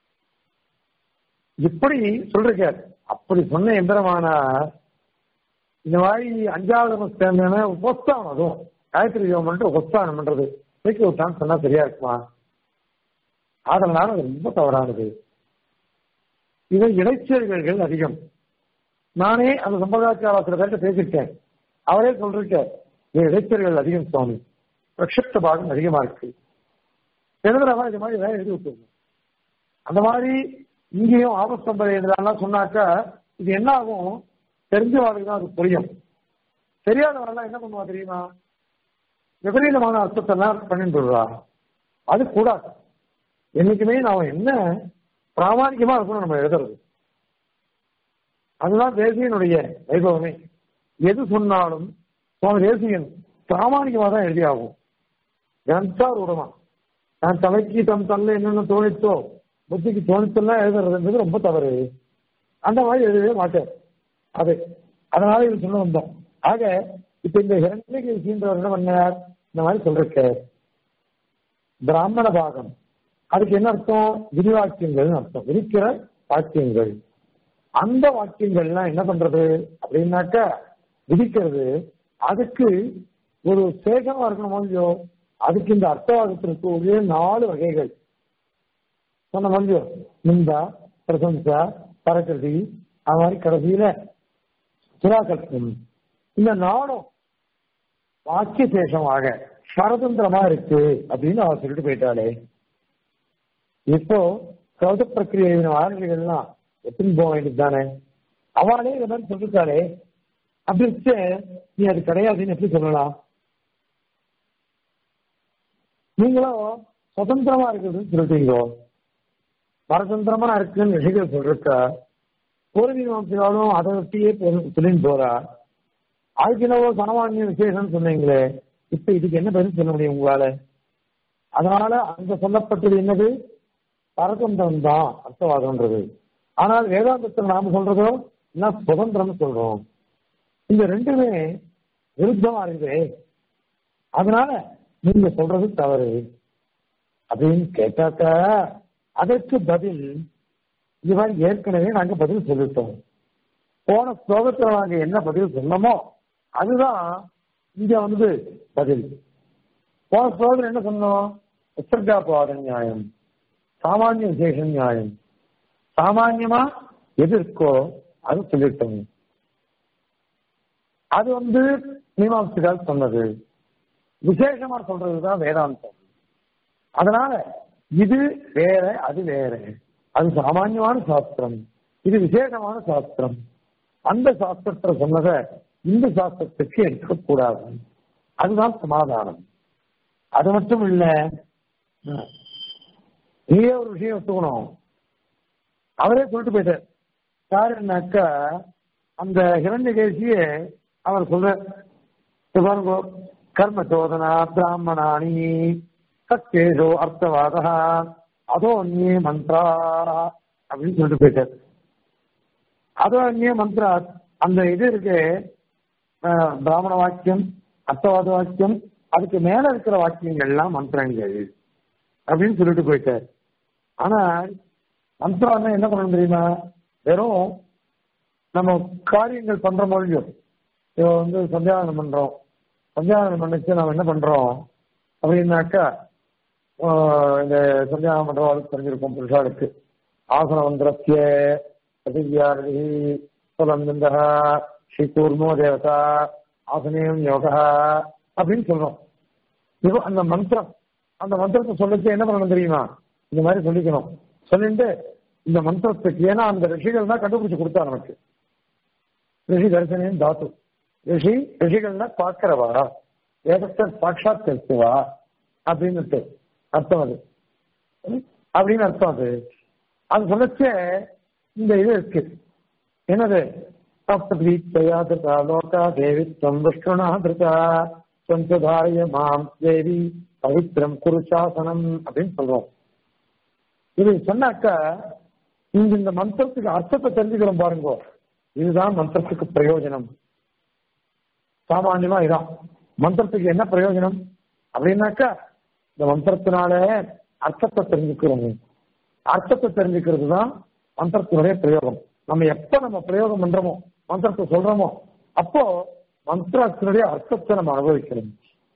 இப்படி சொல்றார் அப்படி சொன்ன எந்திரமானா இந்த மாதிரி அஞ்சாவது சேர்ந்தன உபஸ்தானம் அதுவும் காயத்ரி யோகம் பண்ணிட்டு உபஸ்தானம் பண்றது தூக்கி விட்டான்னு சொன்னா சரியா இருக்குமா அதனால அது ரொம்ப தவறானது இவை இடைச்செருகல்கள் அதிகம் நானே அந்த சம்பிரதாச்சார சில பேர்கிட்ட பேசியிருக்கேன் அவரே சொல்லிருக்கார் இது இடைச்செருகல் அதிகம் சுவாமி பிரக்ஷிப்த பாகம் அதிகமா இருக்கு எழுதுறவா இது மாதிரி வேலை எழுதி விட்டுருங்க அந்த மாதிரி இங்கேயும் ஆபஸ்தம்பரை இதெல்லாம் சொன்னாக்கா இது என்ன ஆகும் தெரிஞ்சவாளுக்கு தான் அது புரியும் தெரியாதவரெல்லாம் என்ன பண்ணுவா தெரியுமா விபரீதமான அர்த்தத்தை எல்லாம் பண்ணிட்டு வருவா அது கூடாது என்னைக்குமே நாம என்ன பிராமணிகமா இருக்கணும் நம்ம எழுதுறது அதுதான் தேசியனுடைய வைபவமே எது சொன்னாலும் சுவாமி தேசியன் பிராமணிகமா தான் எழுதி ஆகும் கன்சார் விடுமா நான் தலைக்கு தம் தள்ள என்னென்ன தோணித்தோ புத்திக்கு தோணித்தெல்லாம் எழுதுறதுன்றது ரொம்ப தவறு அந்த மாதிரி எழுதவே மாட்டார் அது அதனால இது சொல்ல வந்தோம் ஆக இப்ப இந்த ஹிரண்யகிரின்றவர் என்ன பண்ணார் இந்த மாதிரி சொல்லிருக்க பிராமண பாகம் அதுக்கு என்ன அர்த்தம் விரிவாக்கியங்கள் அர்த்தம் விரிக்கிற வாக்கியங்கள் அந்த வாக்கியங்கள்லாம் என்ன பண்றது அப்படின்னாக்கா விதிக்கிறது அதுக்கு ஒரு சேகமா இருக்கணும் இல்லையோ அதுக்கு இந்த அர்த்தவாதத்திற்கு ஒரே நாலு வகைகள் சொன்ன மொழியோ நிந்தா பிரசம்சா பரகதி அது மாதிரி கடைசியில சுறாகல்பம் இந்த நாளும் வாக்கிய சேஷமாக சரதந்திரமா இருக்கு அப்படின்னு அவர் சொல்லிட்டு போயிட்டாளே இப்போ கௌத பிரக்கிரியின் ஆளுநர்கள்லாம் எப்படி போக வேண்டியது தானே அவளே இதை மாதிரி சொல்லிருக்காளே அப்படி வச்சு நீ அது கிடையாதுன்னு எப்படி சொல்லலாம் நீங்களும் சுதந்திரமா இருக்குதுன்னு சொல்லிட்டீங்களோ பரதந்திரமா இருக்குன்னு ரிஷிகள் சொல்றா ஒரு மீமாம்சையாலும் அதை ஒட்டியே சொல்லின்னு போறா அதுக்கு என்னவோ சாமானிய விசேஷம் சொன்னீங்களே இப்ப இதுக்கு என்ன பதில் சொல்ல முடியும் உங்களால அதனால அங்க சொல்லப்பட்டது என்னது பரதந்திரம் தான் அர்த்தவாதம்ன்றது ஆனால் வேதாந்தத்தில் நாம சொல்றதோ என்ன சுதந்திரம் சொல்றோம் இந்த ரெண்டுமே விருத்தமா இருக்குது அதனால நீங்க சொல்றது தவறு அப்படின்னு கேட்டாக்கா அதற்கு பதில் இது மாதிரி ஏற்கனவே நாங்க பதில் சொல்லிட்டோம் போன ஸ்லோகத்துல நாங்க என்ன பதில் சொன்னோமோ அதுதான் இங்க வந்து பதில் போன ஸ்லோகத்தில் என்ன சொன்னோம் உத்தர்காபாத நியாயம் சாமானிய விசேஷ நியாயம் சாமான்யமா எது இருக்கோ அது சொல்லிட்டோம் அது வந்து மீமாம்சிகள் சொன்னது விசேஷமா சொல்றதுதான் வேதாந்தம் அதனால இது வேற அது வேற அது சாமான்யமான சாஸ்திரம் இது விசேஷமான சாஸ்திரம் அந்த சாஸ்திரத்தை சொன்னத இந்த சாஸ்திரத்துக்கு எடுக்கக்கூடாது அதுதான் சமாதானம் அது மட்டும் இல்ல நீயே ஒரு விஷயம் ஒத்துக்கணும் அவரே சொல்லிட்டு போயிட்டார் யாருன்னாக்கா அந்த ஹிரண்யகேசிய அவர் சொல்ற பாருங்க கர்ம சோதனா பிராமணாணி சத்தேஷோ அர்த்தவாத அதோ அந்நிய மந்த்ரா அப்படின்னு சொல்லிட்டு போயிட்டார் அதோ அந்நிய மந்த்ரா அந்த இது இருக்கு பிராமண வாக்கியம் அர்த்தவாத வாக்கியம் அதுக்கு மேல இருக்கிற வாக்கியங்கள்லாம் மந்திரங்கள் அப்படின்னு சொல்லிட்டு போயிட்டார் ஆனா மந்திரம் என்ன பண்ணணும் தெரியுமா வெறும் நம்ம காரியங்கள் பண்ற மொழியும் இப்போ வந்து சந்தியாவனம் பண்றோம் சந்தியாவனம் பண்ணிச்சு நம்ம என்ன பண்றோம் அப்படின்னாக்கா இந்த சந்தியாவனம் பண்றவாளுக்கு தெரிஞ்சிருக்கும் புருஷாளுக்கு ஆசன மந்திரத்திய பிரதிவியாரி சுலந்தா ஸ்ரீ கூர்மோ தேவதா ஆசனியம் யோகா அப்படின்னு சொல்றோம் இப்போ அந்த மந்திரம் அந்த மந்திரத்தை சொல்லிச்சு என்ன பண்ணணும் தெரியுமா இந்த மாதிரி சொல்லிக்கணும் சொல்லிட்டு இந்த மந்திரத்துக்கு ஏன்னா அந்த ரிஷிகள் தான் கண்டுபிடிச்சு கொடுத்தா நமக்கு ரிஷி தரிசனம் தாத்து ரிஷி ரிஷிகள்னா பார்க்கிறவா வேதத்தை சாட்சாத் கருத்துவா அப்படின்னு அர்த்தம் அது அப்படின்னு அர்த்தம் அது அது சொல்லச்ச இந்த இது இருக்கு என்னது சப்தீப்தயா திருதா லோகா தேவி தம் விஷ்ணுனா திருதா சந்ததாரிய மாம் தேவி பவித்ரம் குருசாசனம் அப்படின்னு சொல்றோம் இது சொன்னாக்கா இங்க இந்த மந்திரத்துக்கு அர்த்தத்தை தெரிஞ்சுக்கிறோம் பாருங்க இதுதான் மந்திரத்துக்கு பிரயோஜனம் சாமான்யமா இதான் மந்திரத்துக்கு என்ன பிரயோஜனம் அப்படின்னாக்கா இந்த மந்திரத்தினால அர்த்தத்தை தெரிஞ்சுக்கிறோம் அர்த்தத்தை தெரிஞ்சுக்கிறது தான் மந்திரத்தினுடைய பிரயோகம் நம்ம எப்ப நம்ம பிரயோகம் பண்றோமோ மந்திரத்தை சொல்றோமோ அப்போ மந்திரத்தினுடைய அர்த்தத்தை நம்ம அனுபவிக்கிறோம்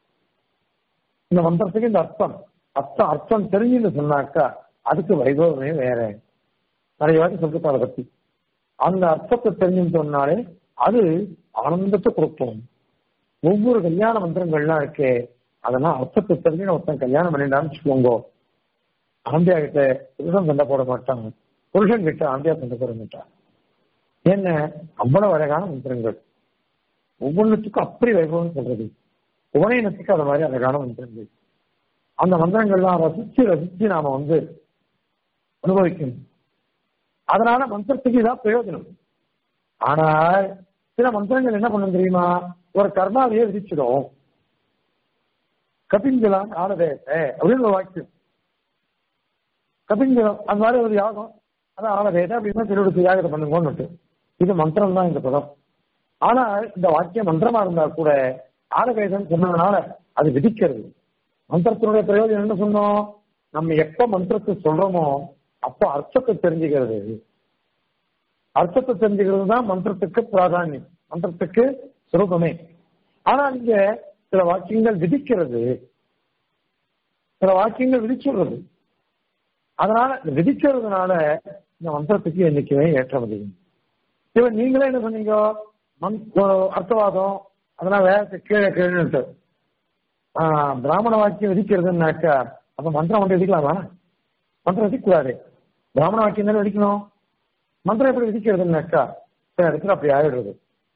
இந்த மந்திரத்துக்கு இந்த அர்த்தம் அர்த்தம் அர்த்தம் தெரிஞ்சுன்னு சொன்னாக்கா அதுக்கு வைபவமே வேற நிறைய வாட்டி சொல்லிட்டு அதை பத்தி அந்த அர்த்தத்தை தெரிஞ்சுன்னு சொன்னாலே அது ஆனந்தத்தை கொடுக்கும் ஒவ்வொரு கல்யாண மந்திரங்கள்லாம் இருக்கே அதெல்லாம் அர்த்தத்தை தெரிஞ்சு ஒருத்தன் கல்யாணம் பண்ணிட்டான்னு வச்சுக்கோங்க ஆம்பியா கிட்ட புருஷன் சண்டை போட மாட்டாங்க புருஷன் கிட்ட ஆண்டியா தந்துக்கிறோம் கிட்ட என்ன அவ்வளவு அழகான மந்திரங்கள் ஒவ்வொன்றுத்துக்கும் அப்படி வைபவம் சொல்றது உபநயனத்துக்கு அது மாதிரி அழகான மந்திரங்கள் அந்த மந்திரங்கள்லாம் ரசிச்சு ரசிச்சு நாம வந்து அனுபவிக்கணும் அதனால மந்திரத்துக்கு இதான் பிரயோஜனம் ஆனால் சில மந்திரங்கள் என்ன பண்ணும் தெரியுமா ஒரு கர்மாவையே விதிச்சிடும் கபிஞ்சலாம் ஆனதேச அப்படின்னு ஒரு வாக்கியம் கபிஞ்சலம் அந்த மாதிரி ஒரு யாகம் அதான் ஆனதேச அப்படின்னா திருவிடுத்து யாகத்தை பண்ணுங்கன்னு இது மந்திரம் தான் இந்த பதம் ஆனால் இந்த வாக்கியம் மந்திரமா இருந்தா கூட ஆனவேதம் சொன்னதுனால அது விதிக்கிறது மந்திரத்தினுடைய பிரயோஜனம் என்ன சொன்னோம் நம்ம எப்ப மந்திரத்தை சொல்றோமோ அப்போ அர்த்தத்தை தெரிஞ்சுக்கிறது அர்த்தத்தை தெரிஞ்சுக்கிறது தான் மந்திரத்துக்கு பிராதானியம் மந்திரத்துக்கு சுரூபமே ஆனா இங்க சில வாக்கியங்கள் விதிக்கிறது சில வாக்கியங்கள் விதிச்சுடுறது அதனால இந்த விதிக்கிறதுனால இந்த மந்திரத்துக்கு என்னைக்குமே ஏற்ற முடியும் இவன் நீங்களே என்ன சொன்னீங்க மந்- ஒரு அர்த்தவாதம் அதெல்லாம் வேகத்தை கீழே கீழே பிராமண வாக்கியம் விதிக்கிறதுனாக்கா அப்ப மந்திரம் மட்டும் விதிக்கலாமா மந்திரம் விதிக்கூடாது பிராமண வாக்கியம் தானே விதிக்கணும் மந்திரம் எப்படி விதிக்கிறதுனாக்கா சில இடத்துல அப்படி ஆயிடுறது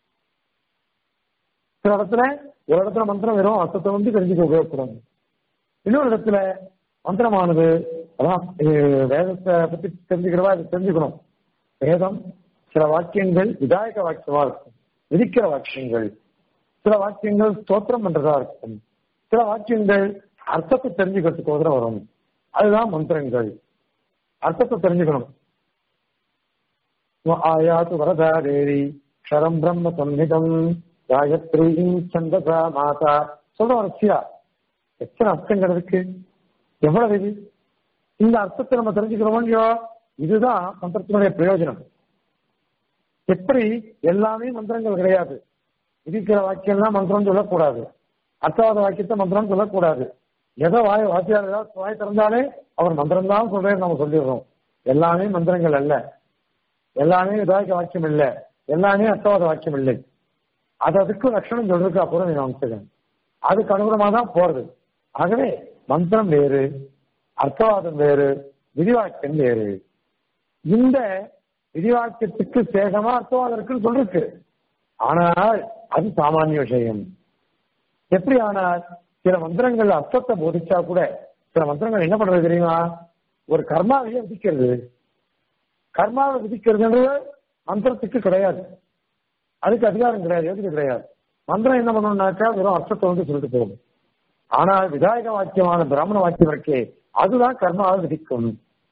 சில இடத்துல ஒரு இடத்துல மந்திரம் வெறும் அர்த்தத்தை வந்து தெரிஞ்சுக்க உபயோகப்படும் இன்னொரு இடத்துல மந்திரமானது அதான் இது வேதத்தை பத்தி தெரிஞ்சுக்கிறவா அது தெரிஞ்சுக்கணும் வேதம் சில வாக்கியங்கள் விதாயக வாக்கியமா இருக்கும் விதிக்கிற வாக்கியங்கள் சில வாக்கியங்கள் ஸ்தோத்திரம் பண்றதா இருக்கும் சில வாக்கியங்கள் அர்த்தத்தை தெரிஞ்சுக்கிறதுக்கு உதவ வரும் அதுதான் மந்திரங்கள் அர்த்தத்தை தெரிஞ்சுக்கணும் ஆயாது வரதா தேவி க்ஷரம் பிரம்ம சம்ஹிதம் காயத்ரீம் சந்தசா மாதா சொல்ற வரிசையா எத்தனை அர்த்தங்கள் இருக்கு எவ்வளவு இது இந்த அர்த்தத்தை நம்ம தெரிஞ்சுக்கிறோமோ இல்லையோ இதுதான் மந்திரத்தினுடைய பிரயோஜனம் எப்படி எல்லாமே மந்திரங்கள் கிடையாது இருக்கிற வாக்கியம் தான் மந்திரம் சொல்லக்கூடாது அர்த்தவாத வாக்கியத்தை மந்திரம் சொல்லக்கூடாது எதோ வாய் வாத்தியார் ஏதாவது வாய் திறந்தாலே அவர் மந்திரம் தான் சொல்றேன்னு நம்ம சொல்லிடுறோம் எல்லாமே மந்திரங்கள் அல்ல எல்லாமே விதாயக வாக்கியம் இல்லை எல்லாமே அர்த்தவாத வாக்கியம் இல்லை அது அதுக்கு லட்சணம் சொல்றதுக்கு அப்புறம் நீங்க அமைச்சிருக்கேன் அதுக்கு அனுகுணமா தான் போறது ஆகவே மந்திரம் வேறு அர்த்தவாதம் வேறு விதிவாக்கியம் வேறு இந்த விதிவாக்கியத்துக்கு சேகமா அர்த்தவாதம் இருக்குன்னு சொல்லிருக்கு ஆனால் அது சாமானிய விஷயம் எப்படி ஆனால் சில மந்திரங்கள் அர்த்தத்தை போதிச்சா கூட சில மந்திரங்கள் என்ன பண்றது தெரியுமா ஒரு கர்மாவையே விதிக்கிறது கர்மாவை விதிக்கிறதுன்றது மந்திரத்துக்கு கிடையாது அதுக்கு அதிகாரம் கிடையாது எதுக்கு கிடையாது மந்திரம் என்ன பண்ணணும்னாக்கா வெறும் அர்த்தத்தை வந்து சொல்லிட்டு போகும் ஆனால் விதாயக வாக்கியமான பிராமண வாக்கியம் இருக்கே அதுதான் கர்மாவை விதிக்கும்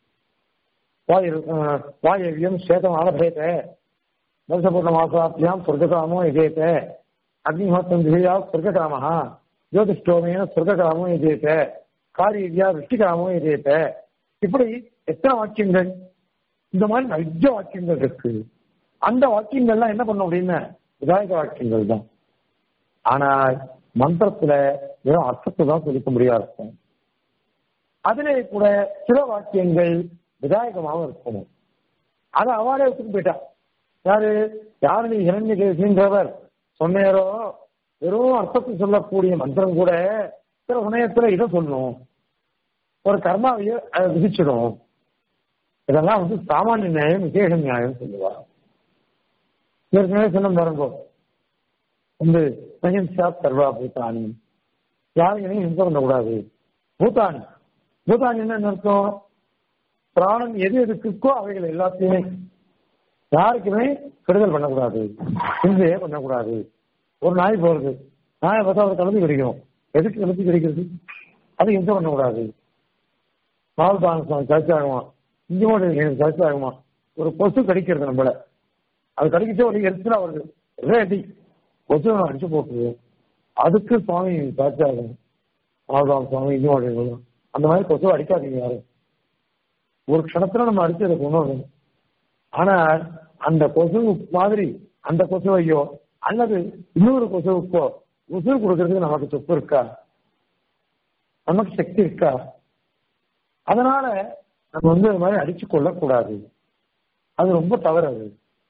வாயு வாயவியம் சேதம் ஆலபேத வருஷபூர்ண மாசாத்தியாம் சொர்க்ககாமோ எஜேத அக்னிஹோத்திரம் திவ்யா சொர்க்ககாமஹா ஜோதிஷ்டோமேன சொர்க்ககாமோ எஜேத காரியவியா விஷ்டிகாமோ எஜேத இப்படி எத்தனை வாக்கியங்கள் இந்த மாதிரி நிறைய வாக்கியங்கள் இருக்கு அந்த வாக்கியங்கள்லாம் என்ன பண்ணும் அப்படின்னு விதாயக வாக்கியங்கள் தான் ஆனால் மந்திரத்துல வெறும் அர்த்தத்தை தான் சொல்லிக்க முடியா இருக்கும் அதிலே கூட சில வாக்கியங்கள் விதாயகமாகவும் இருக்கணும் அதை அவளே வச்சுட்டு போயிட்டா யாரு யாரு நீ இரண்டு கேசின்றவர் சொன்னேரோ வெறும் அர்த்தத்தை சொல்லக்கூடிய மந்திரம் கூட சில சமயத்துல இதை சொல்லும் ஒரு கர்மாவையே அதை விதிச்சிடும் இதெல்லாம் வந்து சாமானிய நியாயம் விசேஷ நியாயம் சொல்லுவா ஏற்கனவே சொன்ன பாருங்கோ வந்து அஹிம்சா சர்வா பூதானி யாரையும் ஹிம்சை பண்ணக்கூடாது பூதானி பூதானி என்ன அர்த்தம் பிராணம் எது எதுக்கோ அவைகள் எல்லாத்தையுமே யாருக்குமே கெடுதல் பண்ணக்கூடாது ஹிம்சையே பண்ணக்கூடாது ஒரு நாய் போறது நாயை பார்த்தா ஒரு கலந்து கிடைக்கும் எதுக்கு கலந்து கிடைக்கிறது அது ஹிம்சை பண்ணக்கூடாது மாவுதான சர்ச்சை ஆகுமா இஞ்சி மூட்டை சர்ச்சை ஆகுமா ஒரு கொசு கடிக்கிறது நம்மள அது கடிக்கிச்சே ஒரு எரிச்சலா வருது ஒரே அடி கொசு அடிச்சு போட்டுது அதுக்கு சுவாமி சர்ச்சை ஆகும் மாவுதான சுவாமி இஞ்சி மூட்டை அந்த மாதிரி கொசு அடிக்காதீங்க யாரும் ஒரு க்ஷணத்துல நம்ம அடிச்சு அதை கொண்டு வரணும் ஆனால் அந்த கொசு மாதிரி அந்த கொசுவையோ அல்லது இன்னொரு கொசுவுக்கோ உசுறு கொடுக்கறதுக்கு நமக்கு சொப்பு இருக்கா நமக்கு சக்தி இருக்கா அதனால நம்ம வந்து அது மாதிரி அடிச்சு கொள்ளக்கூடாது அது ரொம்ப தவறு அது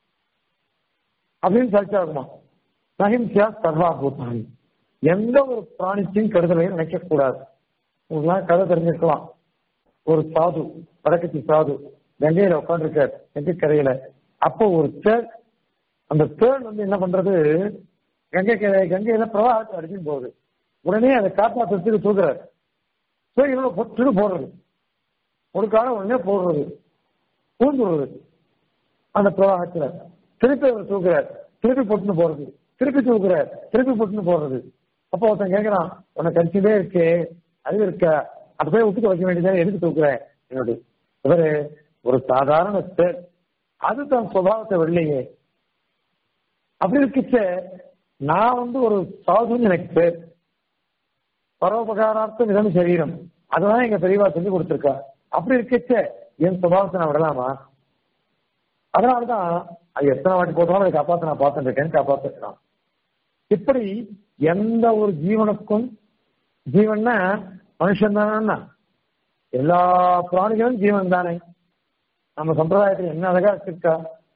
அப்படின்னு சரிச்சாகுமா நகிம்சியா சர்வா பூத்தானி எந்த ஒரு பிராணிக்கும் கருதலையும் நினைக்கக்கூடாது உங்களாம் கதை தெரிஞ்சிருக்கலாம் ஒரு சாது வடக்கத்தி சாது கங்கையில உட்காந்துருக்கார் கங்கை கரையில அப்போ ஒரு தேர் அந்த தேர் வந்து என்ன பண்றது கங்கை கரை கங்கையில பிரவாகத்தை அடிச்சுன்னு போகுது உடனே அதை காப்பாற்றுறதுக்கு தூக்குறாரு சரி இவ்வளவு பொட்டுன்னு போடுறது ஒரு காலம் உடனே போடுறது பூந்துடுறது அந்த பிரவாகத்துல திருப்பி அவர் தூக்குறார் திருப்பி பொட்டுன்னு போறது திருப்பி தூக்குறார் திருப்பி பொட்டுன்னு போடுறது அப்போ ஒருத்தன் கேட்கறான் உன்னை கடிச்சுட்டே இருக்கே அறிவு இருக்க அது போய் ஒத்துக்க வைக்க வேண்டியதா எதுக்கு தூக்குறேன் என்னுடைய இவரு ஒரு சாதாரண தேர் அது தன் சுபாவத்தை வெள்ளையே அப்படி இருக்குச்ச நான் வந்து ஒரு சாதுன்னு எனக்கு பேர் பரோபகாரார்த்தம் இதம் சரீரம் அதுதான் எங்க பெரியவா சொல்லி கொடுத்திருக்கா அப்படி இருக்கச்ச என் சுபாவத்தை நான் விடலாமா அதனாலதான் அது எத்தனை வாட்டி போட்டாலும் அதை காப்பாத்த நான் பார்த்துட்டு இருக்கேன் காப்பாத்திருக்கான் இப்படி எந்த ஒரு ஜீவனுக்கும் ஜீவன்னா மனுஷன் தானே எல்லா பிராணிகளும் ஜீவன் தானே நம்ம சம்பிரதாயத்தில் என்ன அழகா வச்சிருக்கா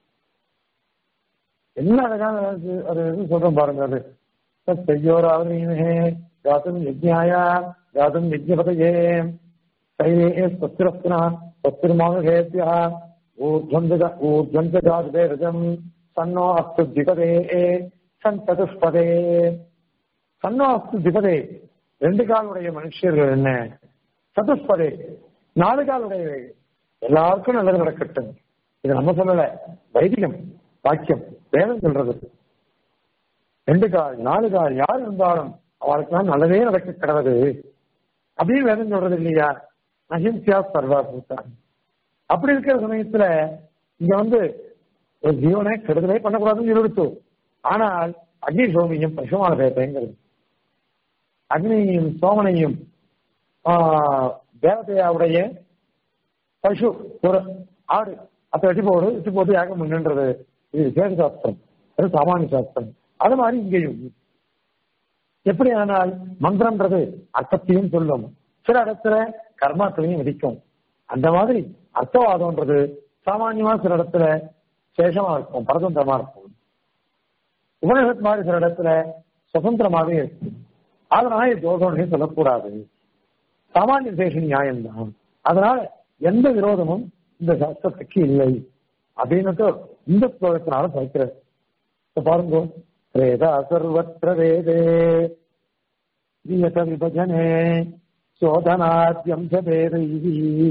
என்ன அழகான அது அது இது சொல்றோம் பாருங்க அது செய்யோராவதீமே காத்தும் யஜ்ஞாயா காத்தும் யஜ்ஞபதையே தைரே ஸ்வத்திரஸ்தினா ஸ்வத்திரமாகேத்யா ஊர்ஜந்த ஊர்ஜந்த ஜாதே ரஜம் சன்னோ அஸ்து திபதே சந்ததுஷ்பதே சன்னோ அஸ்து திபதே ரெண்டு காலுடைய மனுஷர்கள் என்ன சதுஷ்பதே நாலு காலுடைய எல்லாருக்கும் நல்லது நடக்கட்டும் இது நம்ம சொல்லல வைதிகம் வாக்கியம் வேதம் சொல்றது ரெண்டு கால் நாலு கால் யார் இருந்தாலும் அவளுக்கெல்லாம் நல்லதே நடக்க கிடவது அப்படின்னு வேதம் சொல்றது இல்லையா அஹிம்சா சர்வா பூத்தான் அப்படி இருக்கிற சமயத்துல இங்க வந்து ஒரு ஜீவனை கெடுதலே பண்ணக்கூடாதுன்னு சொல்லிடுத்து ஆனால் அக்னி சோமியும் பசுமான பேட்டைங்கிறது அக்னியையும் சோமனையும் தேவதையாவுடைய பசு ஒரு ஆடு அதை வெட்டி போடு வெட்டி போட்டு யாகம் பண்ணுன்றது இது விசேஷ சாஸ்திரம் அது சாமானிய சாஸ்திரம் அது மாதிரி இங்கேயும் எப்படி ஆனால் மந்திரம்ன்றது அர்த்தத்தையும் சொல்லும் சில இடத்துல கர்மாக்களையும் விதிக்கும் அந்த மாதிரி அர்த்தவாதம்ன்றது சாமானியமா சில இடத்துல சேஷமா இருக்கும் பரதந்திரமா இருக்கும் உபநிஷத் மாதிரி சில இடத்துல சுதந்திரமாவே இருக்கும் அதனால தோஷம்னு சொல்லக்கூடாது சாமானிய சேஷ நியாயம்தான் அதனால எந்த விரோதமும் இந்த சாஸ்திரத்துக்கு இல்லை அப்படின்னுட்டு இந்த ஸ்லோகத்தினால சொல்கிறார் பாருங்க வேதா சர்வத்திர வேதே வியத விபஜனே சோதனாத்யம் பேதைः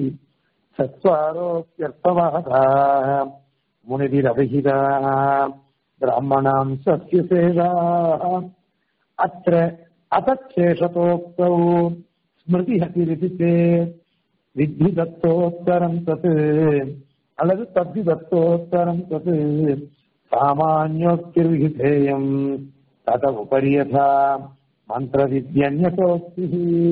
சத்வாரோப்யர்த்தவாதா முனிதிரபிஹிதா பிராமணாம் சத்யசேதா அத்திர அத்தேஷதோக்தௌ ஸ்மிருதி ஹதிரிதி சேத் வித்தி தத்தோத்தரம் தத் அல்லது தத்தி தத்தோத்தரம் தத் சாமானியோக்திர்விதேயம் தத உபரி யதா மந்திரவித்யன்யசோக்தி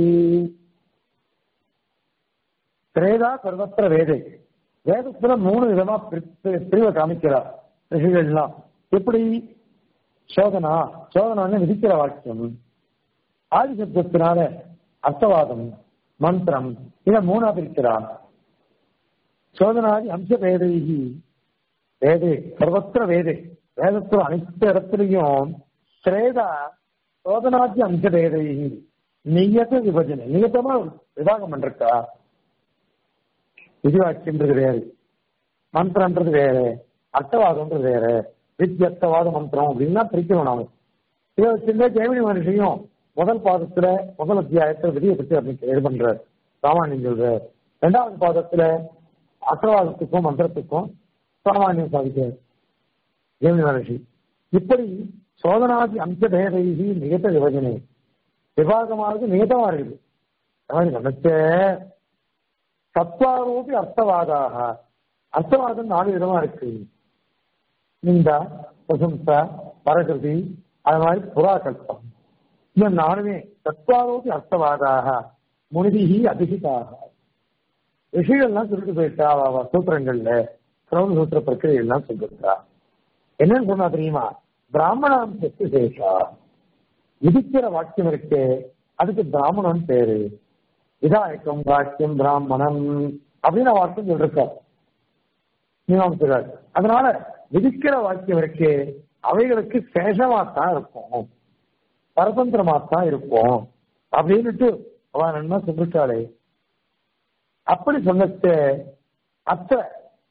திரேதா சர்வத்திர வேதை வேதத்துல மூணு விதமா பிரிவை காமிக்கிறார் ரிஷிகள்லாம் எப்படி சோதனா சோதனான்னு விதிக்கிற வாக்கியம் ஆதிசப்தத்தினால அர்த்தவாதம் மந்திரம் இதை மூணா பிரிக்கிறார் சோதனாதி அம்ச வேதைகி வேதே சர்வத்திர வேதே வேதத்துல அனைத்து இடத்துலையும் திரேதா சோதனாதி அம்ச வேதைகி நியத விபஜனை நியத்தமா விவாகம் பண்றக்கா விதிவாக்கியன்றது வேறு மந்திரன்றது வேற அர்த்தவாதம்ன்றது வேற வித்தியர்த்தவாத மந்திரம் அப்படின்னா பிரிக்கணும் நாம இதை வச்சிருந்தா ஜெயமணி மனுஷையும் முதல் பாதத்துல முதல் அத்தியாயத்துல விதியை பற்றி அப்படி இது பண்றார் சாமானியம் சொல்றார் ரெண்டாவது பாதத்துல அர்த்தவாதத்துக்கும் மந்திரத்துக்கும் சாமானியம் சாதிக்கிறார் ஜெயமணி மகர்ஷி இப்படி சோதனாதி அம்ச பேதைகி நிகத்த விபஜனை விபாகமானது நிகதமா இருக்குது அதாவது நினைச்ச சத்வாரோபி அர்த்தவாதாக அர்த்தவாதம் நாலு விதமா இருக்கு நிந்தா பிரசம்சா பரகிருதி அது மாதிரி புறாக்கல்பம் இந்த நாலுமே சத்வாரோபி அர்த்தவாதாக முனிதிகி அதிகிதாக ரிஷிகள்லாம் சொல்லிட்டு போயிட்டா அவ சூத்திரங்கள்ல சிரவண சூத்திர பிரக்கிரியை எல்லாம் சொல்லிருக்கா என்னன்னு சொன்னா தெரியுமா பிராமணாம் சத்து சேஷா விதிக்கிற வாக்கியம் இருக்கு அதுக்கு பிராமணன் பேரு விதாயக்கம் வாக்கியம் பிராமணன் அப்படின்னு வாக்கியம் சொல்லிருக்கார் மீமாம்சகர் அதனால விதிக்கிற வாக்கியம் இருக்கு அவைகளுக்கு சேஷமாத்தான் இருக்கும் பரதந்திரமாத்தான் இருக்கும் அப்படின்னுட்டு அவன் என்ன சொல்லிருக்காளே அப்படி சொன்னது அத்த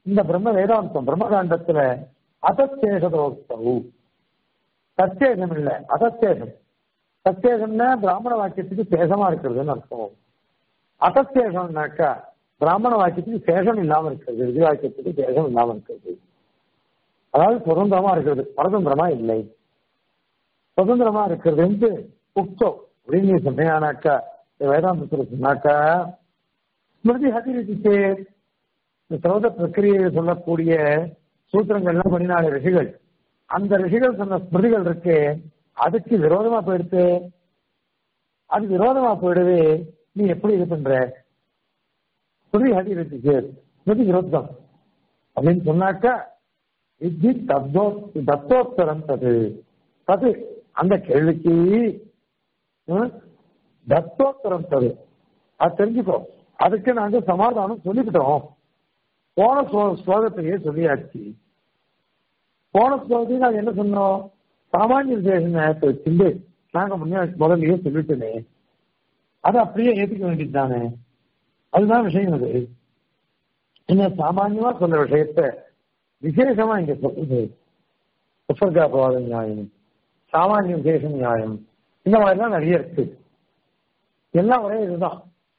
இந்த பிரம்ம வேதாந்தம் பிரம்மகாண்டத்துல அதச்சேஷதோக்தவு சச்சேஷம் இல்ல அதச்சேஷம் சச்சேஷம்னா பிராமண வாக்கியத்துக்கு சேஷமா இருக்கிறதுன்னு அர்த்தம் அதச்சேஷம்னாக்கா பிராமண வாக்கியத்துக்கு சேஷம் இல்லாம இருக்கிறது விதி வாக்கியத்துக்கு சேஷம் இல்லாம இருக்கிறது அதாவது சுதந்திரமா இருக்கிறது பரதந்திரமா இல்லை சுதந்திரமா இருக்கிறது உக்தோ அப்படின்னு நீ சொன்னேனாக்கா வேதாந்தத்தில் சொன்னாக்கா ஸ்மிருதி ஹதிரிச்சு இந்த சௌத பிரக்கிரியை சொல்லக்கூடிய சூத்திரங்கள்லாம் பண்ணினால ரிஷிகள் அந்த ரிஷிகள் சொன்ன ஸ்மிருதிகள் இருக்கு அதுக்கு விரோதமா போயிடுத்து அது விரோதமா போயிடுது நீ எப்படி இது பண்ற ஸ்மிருதி ஹதிரிச்சு ஸ்மிருதி விரோதம் அப்படின்னு சொன்னாக்கா வித்தி தத்தோ தத்தோத்தரம் தது தது அந்த கேள்விக்கு தத்தோத்தரம் தரு அது தெரிஞ்சுக்கோ அதுக்கு நாங்க சமாதானம் சொல்லிவிட்டோம் போன ஸ்லோகத்தையே சொல்லியாச்சு போன ஸ்லோகத்தையும் நாங்க என்ன சொன்னோம் சாமானிய விசேஷ நேரத்தை வச்சுட்டு நாங்க முன்னே முதல்லயே சொல்லிட்டோமே அதை அப்படியே ஏத்துக்க வேண்டியது தானே அதுதான் விஷயம் அது என்ன சாமான்யமா சொல்ற விஷயத்த விசேஷமா இங்க சொல்றது உபர்காபவாத நியாயம் சாமானிய விசேஷ நியாயம் இந்த மாதிரிலாம் நிறைய இருக்கு எல்லாம் ஒரே இதுதான்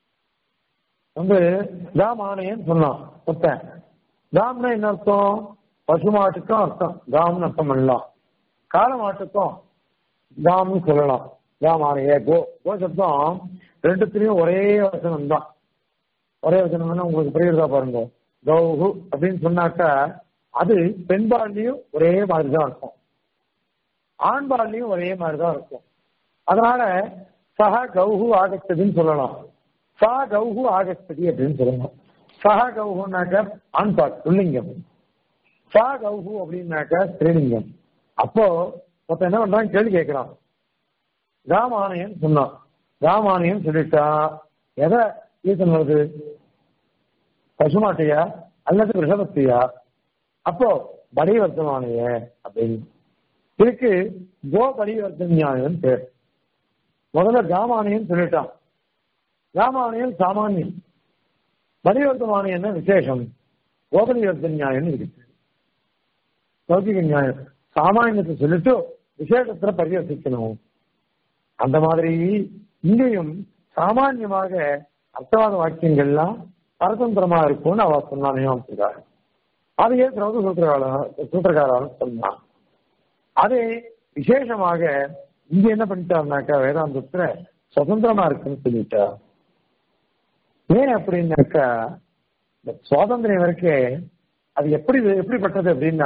வந்து தாம் ஆணையன்னு சொன்னான் ஒருத்தன் தாம்னா என்ன அர்த்தம் பசு மாட்டுக்கும் அர்த்தம் தாம்னு அர்த்தம் பண்ணலாம் கால மாட்டுக்கும் தாம்னு சொல்லலாம் தாம் ஆணைய கோ கோ சப்தம் ரெண்டுத்திலையும் ஒரே வசனம் தான் ஒரே வசனம் உங்களுக்கு புரியுறதா பாருங்க கௌஹு அப்படின்னு சொன்னாக்கா அது பெண்பாள்லையும் ஒரே மாதிரி தான் இருக்கும் ஆண்பாள்லையும் ஒரே மாதிரி தான் இருக்கும் அதனால சஹ கௌஹு ஆகச்சதுன்னு சொல்லலாம் சா கௌஹு ஆகச்சதி அப்படின்னு சொல்லணும் சஹ கௌஹுனாக்க ஆண்பாள் புல்லிங்கம் சா கௌஹு அப்படின்னாக்க ஸ்ரீலிங்கம் அப்போ மொத்தம் என்ன பண்றான் கேள்வி கேட்கிறான் ராமானயன் சொன்னான் ராமானயன் சொல்லிட்டா எதை ஈசன் வருது பசுமாட்டையா அல்லது ரிஷபத்தையா அப்போ பரிவர்த்தமானைய அப்படின்னு இதுக்கு கோ பரிவர்த்தன் நியாயம் பேர் முதல்ல ராமானயன் சொல்லிட்டான் ராமானயன் சாமானியம் பரிவர்த்தமானயன் விசேஷம் கோபரிவர்த்தன் நியாயம் இருக்கு லௌகிக நியாயம் சாமானியத்தை சொல்லிட்டு விசேஷத்துல பரிவர்த்திக்கணும் அந்த மாதிரி இங்கேயும் சாமான்யமாக அர்த்தவாத வாக்கியங்கள்லாம் பரதந்திரமா இருக்கும்னு அவ சொன்னானே அதையே திரௌத சூத்திரகால சூத்திரக்காராலும் சொன்னான் அதே விசேஷமாக இங்க என்ன பண்ணிட்டாருனாக்கா வேதாந்தத்துல சுதந்திரமா இருக்குன்னு சொல்லிட்டா ஏன் அப்படின்னாக்கா இந்த சுவாதந்திரம் இருக்கு அது எப்படி எப்படிப்பட்டது அப்படின்னா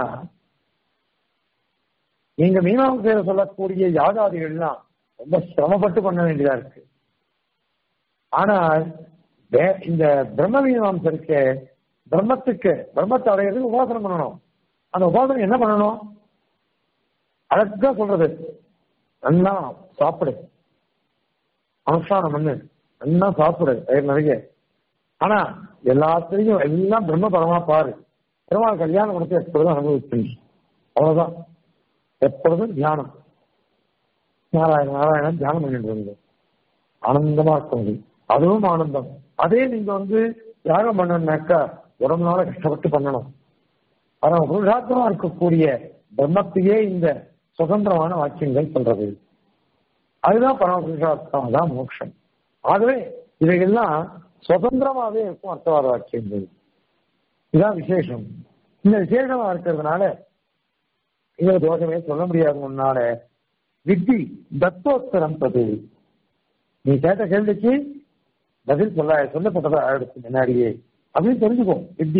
நீங்க மீனாம்சையில சொல்லக்கூடிய யாகாதிகள்லாம் ரொம்ப சிரமப்பட்டு பண்ண வேண்டியதா இருக்கு ஆனால் இந்த பிரம்ம மீமாம்சம் இருக்க பிரம்மத்துக்கு பிரம்மத்தை அடையிறதுக்கு உபாசனம் பண்ணணும் அந்த உபாசனம் என்ன பண்ணணும் அழகா சொல்றது நல்லா சாப்பிடு அனுஷ்டானம் பண்ணு நல்லா சாப்பிடு வயிறு நிறைய ஆனா எல்லாத்தையும் எல்லாம் பிரம்ம பரமா பாரு பெருமாள் கல்யாணம் கொடுத்து எப்பொழுதும் அனுபவிச்சு அவ்வளவுதான் எப்பொழுதும் தியானம் நாராயண நாராயணன் தியானம் பண்ணிட்டு இருந்தது ஆனந்தமா இருக்கும் அதுவும் ஆனந்தம் அதே நீங்க வந்து தியாகம் பண்ணணும்னாக்கா உடம்புனால கஷ்டப்பட்டு பண்ணணும் ஆனா புருஷார்த்தமா இருக்கக்கூடிய பிரம்மத்தையே இந்த சுதந்திரமான வாக்கியங்கள் சொல்றது அதுதான் பரம புருஷார்த்தம் தான் மோட்சம் ஆகவே இவைகள்லாம் சுதந்திரமாவே இருக்கும் அர்த்தவாத வாக்கியங்கள் இதுதான் விசேஷம் இந்த விசேஷமா இருக்கிறதுனால இதுல தோஷமே சொல்ல முடியாது முன்னால வித்தி தத்தோத்தரம் தது நீ கேட்ட கேள்விக்கு பதில் சொல்ல சொல்லப்பட்டதா ஆயிடுச்சு முன்னாடியே அப்படின்னு தெரிஞ்சுக்கோ வித்தி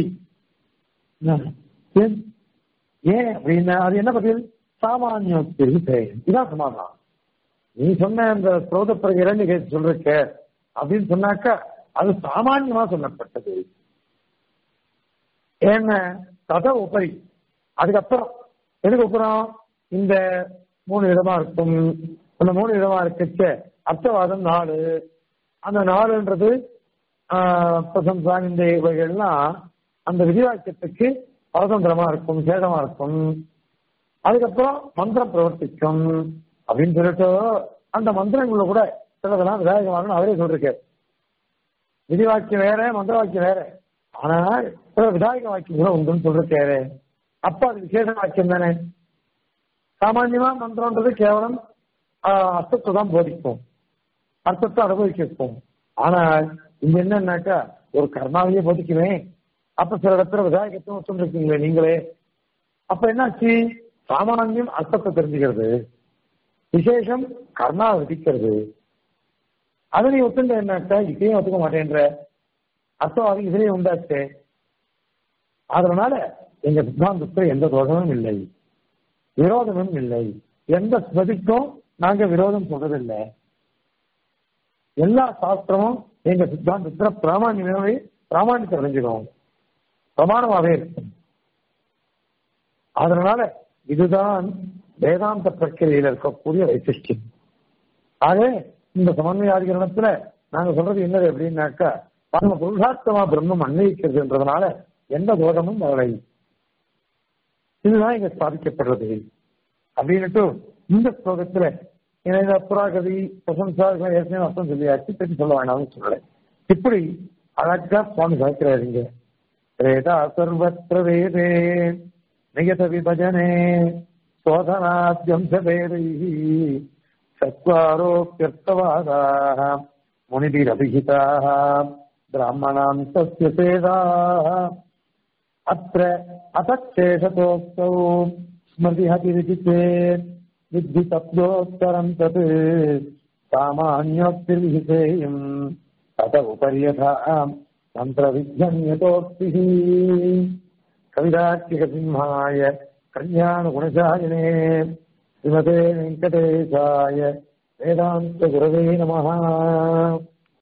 ஏன் அப்படின்னா அது என்ன பதில் சாமானியத்திற்கு இதான் சமாதானம் நீ சொன்ன அந்த ஸ்ரோத பிறகு இரண்டு கேட்டு சொல்றக்க அப்படின்னு சொன்னாக்கா அது சாமானியமா சொல்லப்பட்டது என்ன கத உபரி அதுக்கப்புறம் எதுக்கு அப்புறம் இந்த மூணு விதமா இருக்கும் அந்த மூணு விதமா இருக்கச்ச அர்த்தவாதம் நாலு அந்த நாலுன்றது பிரசம்சா இந்த இவைகள்லாம் அந்த விதிவாக்கியத்துக்கு பரதந்திரமா இருக்கும் சேதமா இருக்கும் அதுக்கப்புறம் மந்திரம் பிரவர்த்திக்கும் அப்படின்னு சொல்லிட்டு அந்த மந்திரங்கள கூட சிலதெல்லாம் விதாயகமாகணும் அவரே சொல்லிருக்காரு விதிவாக்கியம் வேற மந்திர வாக்கியம் வேற ஆனால் சில விதாயக வாக்கியம் கூட உண்டுன்னு சொல்றாரு அப்ப அது விசேஷ வாக்கியம் தானே சாமான்யமா மந்திரம்ன்றது கேவலம் ஆஹ், அர்த்தத்தை தான் போதிக்கும் அர்த்தத்தை அனுபவிக்க வைக்கும் ஆனால் இங்க என்னன்னாக்கா ஒரு கர்மாவையே போதிக்குவேன் அப்ப சில இடத்துல விதாயகத்துவம் சொல்லிருக்கீங்களே நீங்களே அப்ப என்னாச்சு சாமானியம் அர்த்தத்தை தெரிஞ்சுக்கிறது விசேஷம் கர்மா விதிக்கிறது அதை நீ ஒத்துண்ட என்னாக்கா இதையும் ஒத்துக்க மாட்டேன்ற அர்த்தம் அது இதுலயே உண்டாச்சு அதனால எங்க சித்தாந்தத்துல எந்த தோஷமும் இல்லை விரோதமும் இல்லை எந்த ஸ்மதிக்கும் நாங்க விரோதம் சொல்றதில்லை எல்லா சாஸ்திரமும் எங்க சித்தாந்தத்துல பிராமணியமாவே பிராமணியத்தை அடைஞ்சிடும் பிரமாணமாவே இருக்கும் அதனால இதுதான் வேதாந்த பிரக்கிரியில் இருக்கக்கூடிய வைசிஷ்டியம் ஆக இந்த சமன்வயாதிகரணத்துல நாங்க சொல்றது என்னது அப்படின்னாக்கா நம்ம புருஷார்த்தமா பிரம்மம் அன்வயிக்கிறதுன்றதுனால எந்த தோஷமும் வரலை இதுதான் இங்க ஸ்தாபிக்கப்படுறது அப்படின்னுட்டு இந்த ஸ்லோகத்துல ஏன்னா இந்த புறாகதி பிரசம்சா இதெல்லாம் ஏற்கனவே அர்த்தம் சொல்லியாச்சு திருப்பி சொல்ல வேண்டாம்னு சொல்லலை இப்படி அழகா சுவாமி சாய்க்கிறாருங்க வேதா சர்வத்திர வேதே நியத விபஜனே சோதனாத்யம்சபேதை சத்வாரோப்பியர்த்தவாதாக முனிபிரபிஹிதாக பிராமணாம் தஸ்ய சேதாः अत्र अतच्छेषतोक्तौ स्मृतिहतिरिति चेत् विद्धि तत्योत्तरम् तत् सामान्योक्तिर्विषेयम् तत उपर्यथा मन्त्रविध्यन्यतोक्तिः कविदार्किकसिंहाय कल्याणगुणशालिने श्रीमते वेङ्कटेशाय वेदान्तगुरवे नमः